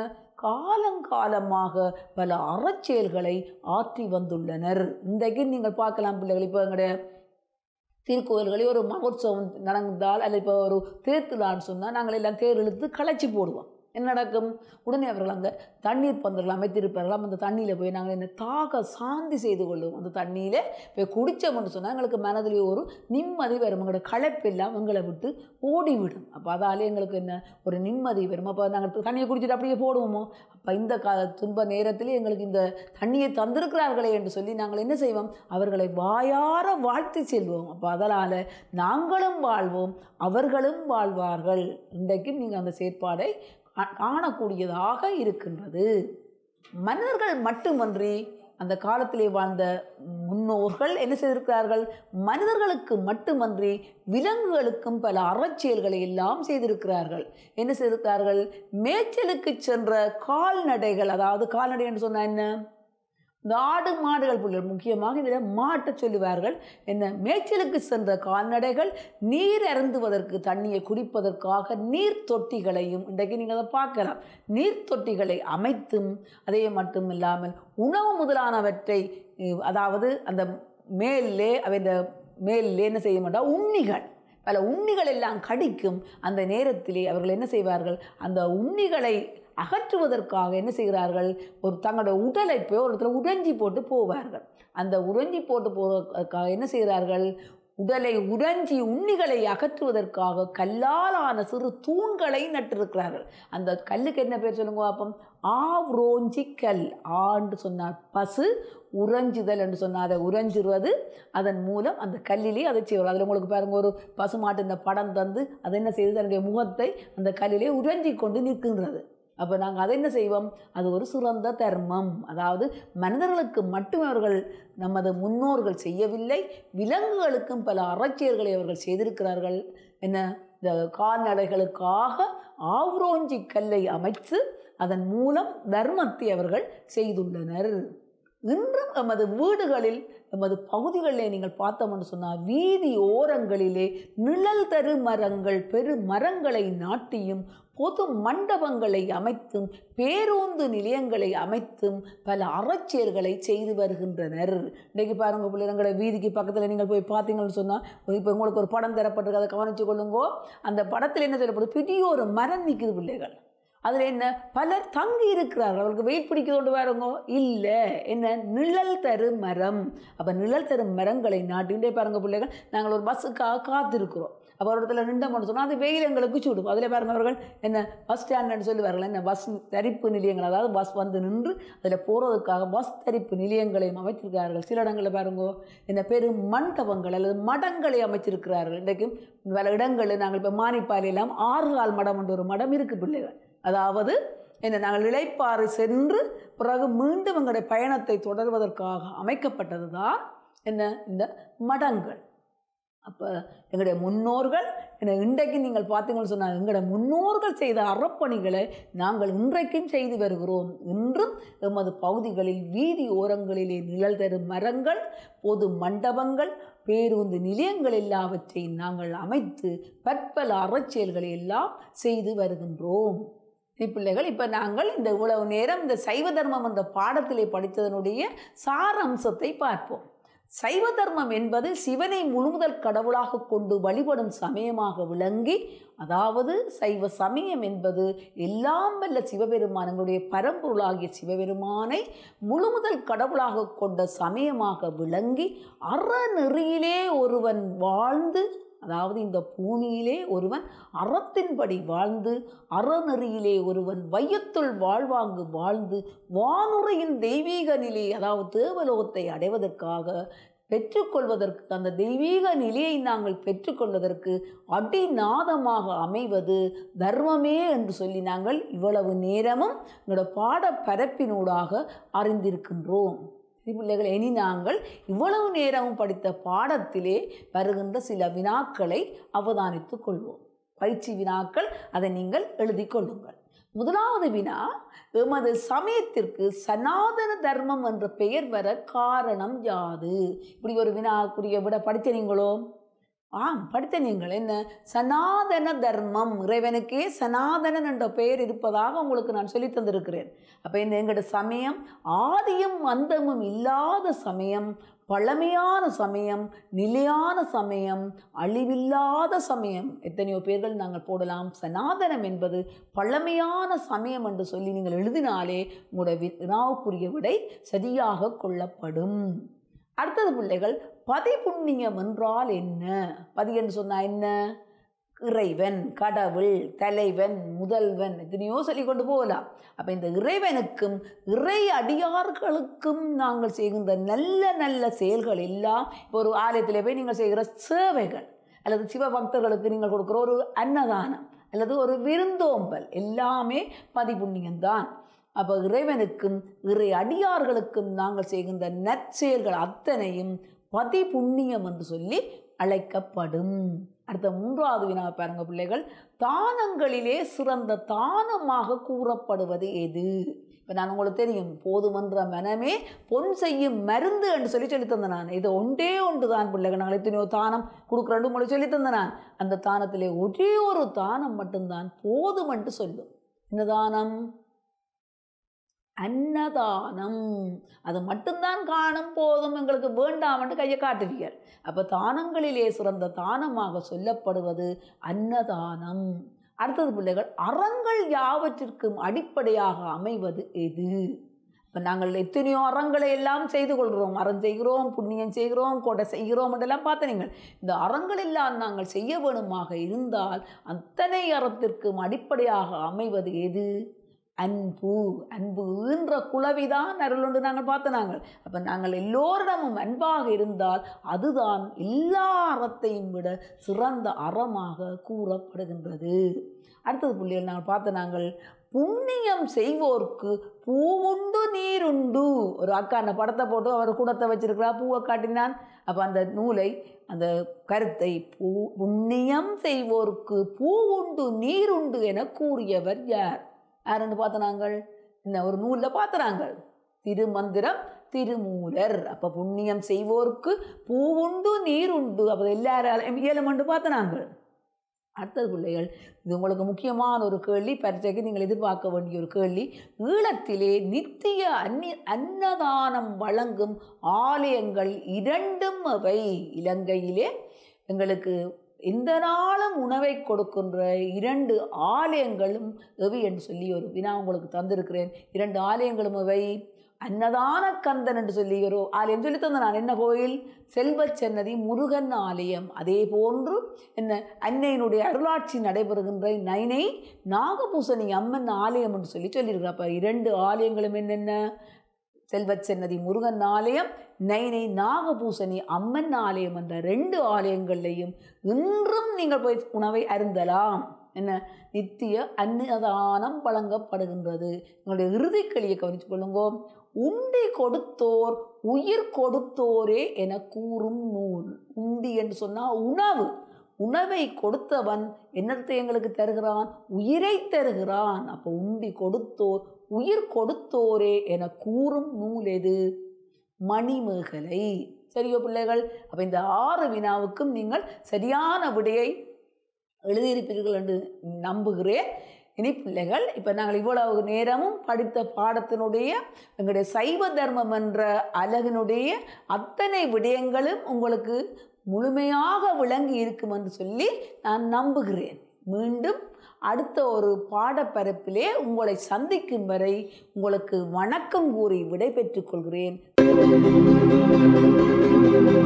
காலங்காலமாக பல அறச்செயல்களை ஆற்றி வந்துள்ளனர் இன்றைக்கு நீங்கள் பார்க்கலாம் பிள்ளைகள் இப்போ எங்களுடைய திருக்கோயில்களில் ஒரு மகோத்சவம் நடந்தால் அல்லது இப்போ ஒரு தேர்த்துலான்னு சொன்னால் நாங்கள் எல்லாம் தேர் இழுத்து களைச்சி போடுவோம் என்ன நடக்கும் உடனே அவர்கள் அங்கே தண்ணீர் பந்தர்கள் அமைத்திருப்பார்களாம் அந்த தண்ணியில் போய் நாங்கள் என்ன தாக சாந்தி செய்து கொள்வோம் அந்த தண்ணியில் போய் குடித்தோம்னு சொன்னால் எங்களுக்கு மனதில் ஒரு நிம்மதி வரும் எங்களோட களைப்பெல்லாம் எங்களை விட்டு ஓடிவிடும் அப்போ அதாலே எங்களுக்கு என்ன ஒரு நிம்மதி வரும் அப்போ நாங்கள் தண்ணியை குடிச்சிட்டு அப்படியே போடுவோமோ அப்போ இந்த கா துன்ப நேரத்திலே எங்களுக்கு இந்த தண்ணியை தந்திருக்கிறார்களே என்று சொல்லி நாங்கள் என்ன செய்வோம் அவர்களை வாயார வாழ்த்து செல்வோம் அப்போ அதனால் நாங்களும் வாழ்வோம் அவர்களும் வாழ்வார்கள் இன்றைக்கும் நீங்கள் அந்த செயற்பாடை காணக்கூடியதாக இருக்கின்றது மனிதர்கள் மட்டுமன்றி அந்த காலத்திலே வாழ்ந்த முன்னோர்கள் என்ன செய்திருக்கிறார்கள் மனிதர்களுக்கு மட்டுமன்றி விலங்குகளுக்கும் பல அறச்செயல்களை எல்லாம் செய்திருக்கிறார்கள் என்ன செய்திருக்கிறார்கள் மேய்ச்சலுக்கு சென்ற கால்நடைகள் அதாவது கால்நடை என்று சொன்னால் என்ன இந்த ஆடு மாடுகள் பிள்ளைகள் முக்கியமாக இதில் மாட்டை சொல்லுவார்கள் என்ன மேய்ச்சலுக்கு சென்ற கால்நடைகள் நீர் அருந்துவதற்கு தண்ணியை குடிப்பதற்காக நீர் தொட்டிகளையும் இன்றைக்கு நீங்கள் அதை பார்க்கலாம் நீர் தொட்டிகளை அமைத்தும் அதே மட்டும் இல்லாமல் உணவு முதலானவற்றை அதாவது அந்த மேலே அவை இந்த மேலே என்ன செய்ய மாட்டா உண்ணிகள் பல உண்ணிகள் எல்லாம் கடிக்கும் அந்த நேரத்திலே அவர்கள் என்ன செய்வார்கள் அந்த உண்ணிகளை அகற்றுவதற்காக என்ன செய்கிறார்கள் ஒரு தங்களோட உடலை போய் ஒரு இடத்துல உறைஞ்சி போட்டு போவார்கள் அந்த உறைஞ்சி போட்டு போவதற்காக என்ன செய்கிறார்கள் உடலை உறைஞ்சி உண்ணிகளை அகற்றுவதற்காக கல்லாலான சிறு தூண்களை நட்டிருக்கிறார்கள் அந்த கல்லுக்கு என்ன பேர் சொல்லுங்க அப்பம் ஆவ்ரோஞ்சி கல் ஆண்டு சொன்னார் பசு உறைஞ்சுதல் என்று சொன்னால் அதை உறைஞ்சிருவது அதன் மூலம் அந்த கல்லிலே அதை செய்வார் அதில் உங்களுக்கு பாருங்க ஒரு பசுமாட்டு இந்த படம் தந்து அது என்ன செய்து தன்னுடைய முகத்தை அந்த கல்லிலே உறைஞ்சி கொண்டு நிற்கின்றது அப்போ நாங்கள் அதை என்ன செய்வோம் அது ஒரு சிறந்த தர்மம் அதாவது மனிதர்களுக்கு மட்டும் அவர்கள் நமது முன்னோர்கள் செய்யவில்லை விலங்குகளுக்கும் பல அறச்சியல்களை அவர்கள் செய்திருக்கிறார்கள் என்ன இந்த கால்நடைகளுக்காக ஆவ்ரோஞ்சி கல்லை அமைத்து அதன் மூலம் தர்மத்தை அவர்கள் செய்துள்ளனர் இன்றும் எமது வீடுகளில் எமது பகுதிகளிலே நீங்கள் பார்த்தோம்னு சொன்னால் வீதி ஓரங்களிலே நிழல் தரு மரங்கள் பெரு மரங்களை நாட்டியும் பொது மண்டபங்களை அமைத்தும் பேருந்து நிலையங்களை அமைத்தும் பல அறச்செயல்களை செய்து வருகின்றனர் இன்றைக்கு பாருங்க பிள்ளைங்களை வீதிக்கு பக்கத்தில் நீங்கள் போய் பார்த்தீங்கன்னு சொன்னால் இப்போ உங்களுக்கு ஒரு படம் தரப்பட்டிருக்கு அதை கவனித்து கொள்ளுங்கோ அந்த படத்தில் என்ன சொல்லப்படுது பெரிய ஒரு மரம் நிற்குது பிள்ளைகள் அதில் என்ன பலர் தங்கி இருக்கிறார்கள் அவர்களுக்கு வெயில் பிடிக்கிறதோண்டு வேறங்க இல்லை என்ன நிழல் தரு மரம் அப்போ நிழல் தரும் மரங்களை நாட்டின்றே பாருங்க பிள்ளைகள் நாங்கள் ஒரு பஸ்ஸுக்காக காத்திருக்கிறோம் அப்போ ஒரு இடத்துல நின்றோம்னு சொன்னால் அது வெயில் எங்களுக்கு சுடும் அதில் பாருங்க அவர்கள் என்ன பஸ் ஸ்டாண்டுன்னு சொல்லுவார்கள் என்ன பஸ் தரிப்பு நிலையங்கள் அதாவது பஸ் வந்து நின்று அதில் போகிறதுக்காக பஸ் தரிப்பு நிலையங்களையும் அமைத்திருக்கிறார்கள் சில இடங்களில் பாருங்கோ என்ன பெரும் மண்டபங்கள் அல்லது மடங்களை அமைச்சிருக்கிறார்கள் இன்றைக்கும் பல இடங்களில் நாங்கள் இப்போ மானிப்பாலையெல்லாம் ஆறு கால் மடம் என்ற ஒரு மடம் இருக்குது பிள்ளைகள் அதாவது என்ன நாங்கள் இளைப்பாறு சென்று பிறகு மீண்டும் எங்களுடைய பயணத்தை தொடர்வதற்காக அமைக்கப்பட்டது தான் என்ன இந்த மடங்கள் அப்போ எங்களுடைய முன்னோர்கள் என்ன இன்றைக்கு நீங்கள் பார்த்தீங்கன்னு சொன்னால் எங்களுடைய முன்னோர்கள் செய்த அறப்பணிகளை நாங்கள் இன்றைக்கும் செய்து வருகிறோம் இன்றும் எமது பகுதிகளில் வீதி ஓரங்களிலே நிழல் தரும் மரங்கள் பொது மண்டபங்கள் பேருந்து நிலையங்கள் எல்லாவற்றையும் நாங்கள் அமைத்து பற்பல அறச்செயல்களை எல்லாம் செய்து வருகின்றோம் பிள்ளைகள் இப்போ நாங்கள் இந்த இவ்வளவு நேரம் இந்த சைவ தர்மம் என்ற பாடத்திலே படித்ததனுடைய சாரம்சத்தை பார்ப்போம் சைவ தர்மம் என்பது சிவனை முழுமுதல் கடவுளாக கொண்டு வழிபடும் சமயமாக விளங்கி அதாவது சைவ சமயம் என்பது எல்லாம் வல்ல சிவபெருமானங்களுடைய பரம்பொருளாகிய சிவபெருமானை முழுமுதல் கடவுளாக கொண்ட சமயமாக விளங்கி அறநெறியிலே ஒருவன் வாழ்ந்து அதாவது இந்த பூமியிலே ஒருவன் அறத்தின்படி வாழ்ந்து அறநெறியிலே ஒருவன் வையத்துள் வாழ்வாங்கு வாழ்ந்து வானுரையின் தெய்வீக நிலை அதாவது தேவலோகத்தை அடைவதற்காக பெற்றுக்கொள்வதற்கு அந்த தெய்வீக நிலையை நாங்கள் பெற்றுக்கொள்வதற்கு அடிநாதமாக அமைவது தர்மமே என்று சொல்லி நாங்கள் இவ்வளவு நேரமும் எங்களோட பாட பரப்பினூடாக அறிந்திருக்கின்றோம் பிள்ளைகள் இனி நாங்கள் இவ்வளவு நேரமும் படித்த பாடத்திலே வருகின்ற சில வினாக்களை அவதானித்துக் கொள்வோம் பயிற்சி வினாக்கள் அதை நீங்கள் எழுதி கொள்ளுங்கள் முதலாவது வினா எமது சமயத்திற்கு சனாதன தர்மம் என்ற பெயர் வர காரணம் யாது இப்படி ஒரு வினாக்குரிய விட படித்த நீங்களோ ஆம் படித்த நீங்கள் என்ன சனாதன தர்மம் இறைவனுக்கே சனாதனன் என்ற பெயர் இருப்பதாக உங்களுக்கு நான் சொல்லி தந்திருக்கிறேன் அப்போ இந்த எங்களோட சமயம் ஆதியும் அந்தமும் இல்லாத சமயம் பழமையான சமயம் நிலையான சமயம் அழிவில்லாத சமயம் எத்தனையோ பேர்கள் நாங்கள் போடலாம் சனாதனம் என்பது பழமையான சமயம் என்று சொல்லி நீங்கள் எழுதினாலே உங்களோட வினாவுக்குரிய விடை சரியாக கொள்ளப்படும் அடுத்தது பிள்ளைகள் பதி புண்ணியம் என்றால் என்ன பதி என்று சொன்னால் என்ன இறைவன் கடவுள் தலைவன் முதல்வன் எத்தனையோ சொல்லி கொண்டு போகலாம் அப்போ இந்த இறைவனுக்கும் இறை அடியார்களுக்கும் நாங்கள் செய்கின்ற நல்ல நல்ல செயல்கள் எல்லாம் இப்போ ஒரு ஆலயத்தில் போய் நீங்கள் செய்கிற சேவைகள் அல்லது சிவபக்தர்களுக்கு நீங்கள் கொடுக்குற ஒரு அன்னதானம் அல்லது ஒரு விருந்தோம்பல் எல்லாமே பதிபுண்ணியம்தான் அப்போ இறைவனுக்கும் இறை அடியார்களுக்கும் நாங்கள் செய்கின்ற நற்செயல்கள் அத்தனையும் பதி புண்ணியம் என்று சொல்லி அழைக்கப்படும் அடுத்த மூன்றாவது வினா பாருங்க பிள்ளைகள் தானங்களிலே சிறந்த தானமாக கூறப்படுவது எது இப்போ நான் உங்களுக்கு தெரியும் போதுமன்ற மனமே பொன் செய்யும் மருந்து என்று சொல்லி சொல்லி தந்தேன் நான் இது ஒன்றே ஒன்று தான் பிள்ளைகள் நாங்கள் எத்தனையோ தானம் கொடுக்குறேன் உங்களுக்கு சொல்லி தந்தேன் நான் அந்த தானத்திலே ஒரே ஒரு தானம் மட்டும்தான் போதும் என்று சொல்லும் இந்த தானம் அன்னதானம் அது மட்டும்தான் காணும் போதும் எங்களுக்கு வேண்டாம் என்று கையை காட்டுவீர்கள் அப்போ தானங்களிலே சிறந்த தானமாக சொல்லப்படுவது அன்னதானம் அடுத்தது பிள்ளைகள் அறங்கள் யாவற்றிற்கும் அடிப்படையாக அமைவது எது இப்போ நாங்கள் எத்தனையோ அறங்களை எல்லாம் செய்து கொள்கிறோம் அறம் செய்கிறோம் புண்ணியம் செய்கிறோம் கொடை செய்கிறோம் என்றெல்லாம் பார்த்த நீங்கள் இந்த அறங்கள் எல்லாம் நாங்கள் செய்ய வேணுமாக இருந்தால் அத்தனை அறத்திற்கும் அடிப்படையாக அமைவது எது அன்பு அன்பு என்ற குளவிதான் அருள் நாங்கள் பார்த்த நாங்கள் அப்போ நாங்கள் எல்லோரிடமும் அன்பாக இருந்தால் அதுதான் எல்லா அறத்தையும் விட சிறந்த அறமாக கூறப்படுகின்றது அடுத்தது புள்ளிகள் நாங்கள் பார்த்த நாங்கள் புண்ணியம் செய்வோர்க்கு பூவுண்டு நீருண்டு ஒரு அக்கா அந்த படத்தை போட்டு அவர் கூடத்தை வச்சிருக்கிறா பூவை காட்டினான் அப்போ அந்த நூலை அந்த கருத்தை பூ புண்ணியம் செய்வோர்க்கு பூவுண்டு நீருண்டு என கூறியவர் யார் யாருன்னு பார்த்த நாங்கள் இந்த ஒரு நூலில் பார்த்த நாங்கள் திருமந்திரம் திருமூலர் அப்போ புண்ணியம் செய்வோருக்கு பூவுண்டு நீருண்டு அப்போ எல்லாரும் இயலுமண்டு பார்த்த நாங்கள் அடுத்தது பிள்ளைகள் இது உங்களுக்கு முக்கியமான ஒரு கேள்வி பரீட்சைக்கு நீங்கள் எதிர்பார்க்க வேண்டிய ஒரு கேள்வி ஈழத்திலே நித்திய அன்னி அன்னதானம் வழங்கும் ஆலயங்கள் இரண்டும் அவை இலங்கையிலே எங்களுக்கு எந்த நாளும் உணவை கொடுக்கின்ற இரண்டு ஆலயங்களும் எவை என்று சொல்லி ஒரு வினா உங்களுக்கு தந்திருக்கிறேன் இரண்டு ஆலயங்களும் அவை அன்னதான கந்தன் என்று சொல்லி ஒரு ஆலயம் சொல்லி தந்த நான் என்ன கோயில் செல்வச்சன்னதி முருகன் ஆலயம் அதே போன்று என்ன அன்னையினுடைய அருளாட்சி நடைபெறுகின்ற நைனை நாகபூசணி அம்மன் ஆலயம் என்று சொல்லி சொல்லியிருக்கிறேன் அப்போ இரண்டு ஆலயங்களும் என்னென்ன செல்வச்சன்னதி முருகன் ஆலயம் நைனை நாகபூசணி அம்மன் ஆலயம் என்ற ரெண்டு ஆலயங்கள்லையும் இன்றும் நீங்கள் போய் உணவை அருந்தலாம் என்ன நித்திய அன்னதானம் வழங்கப்படுகின்றது உங்களுடைய இறுதிக்களியை கவனித்து கொள்ளுங்கோ உண்டி கொடுத்தோர் உயிர் கொடுத்தோரே என கூறும் நூல் உண்டி என்று சொன்னால் உணவு உணவை கொடுத்தவன் என்னத்தை எங்களுக்கு தருகிறான் உயிரை தருகிறான் அப்போ உண்டி கொடுத்தோர் உயிர் கொடுத்தோரே என கூறும் நூல் எது மணிமேகலை சரியோ பிள்ளைகள் அப்போ இந்த ஆறு வினாவுக்கும் நீங்கள் சரியான விடையை எழுதியிருப்பீர்கள் என்று நம்புகிறேன் இனி பிள்ளைகள் இப்போ நாங்கள் இவ்வளவு நேரமும் படித்த பாடத்தினுடைய எங்களுடைய சைவ தர்மம் என்ற அழகினுடைய அத்தனை விடயங்களும் உங்களுக்கு முழுமையாக விளங்கி இருக்கும் என்று சொல்லி நான் நம்புகிறேன் மீண்டும் அடுத்த ஒரு பாடப்பரப்பிலே உங்களை சந்திக்கும் வரை உங்களுக்கு வணக்கம் கூறி விடை பெற்றுக் கொள்கிறேன்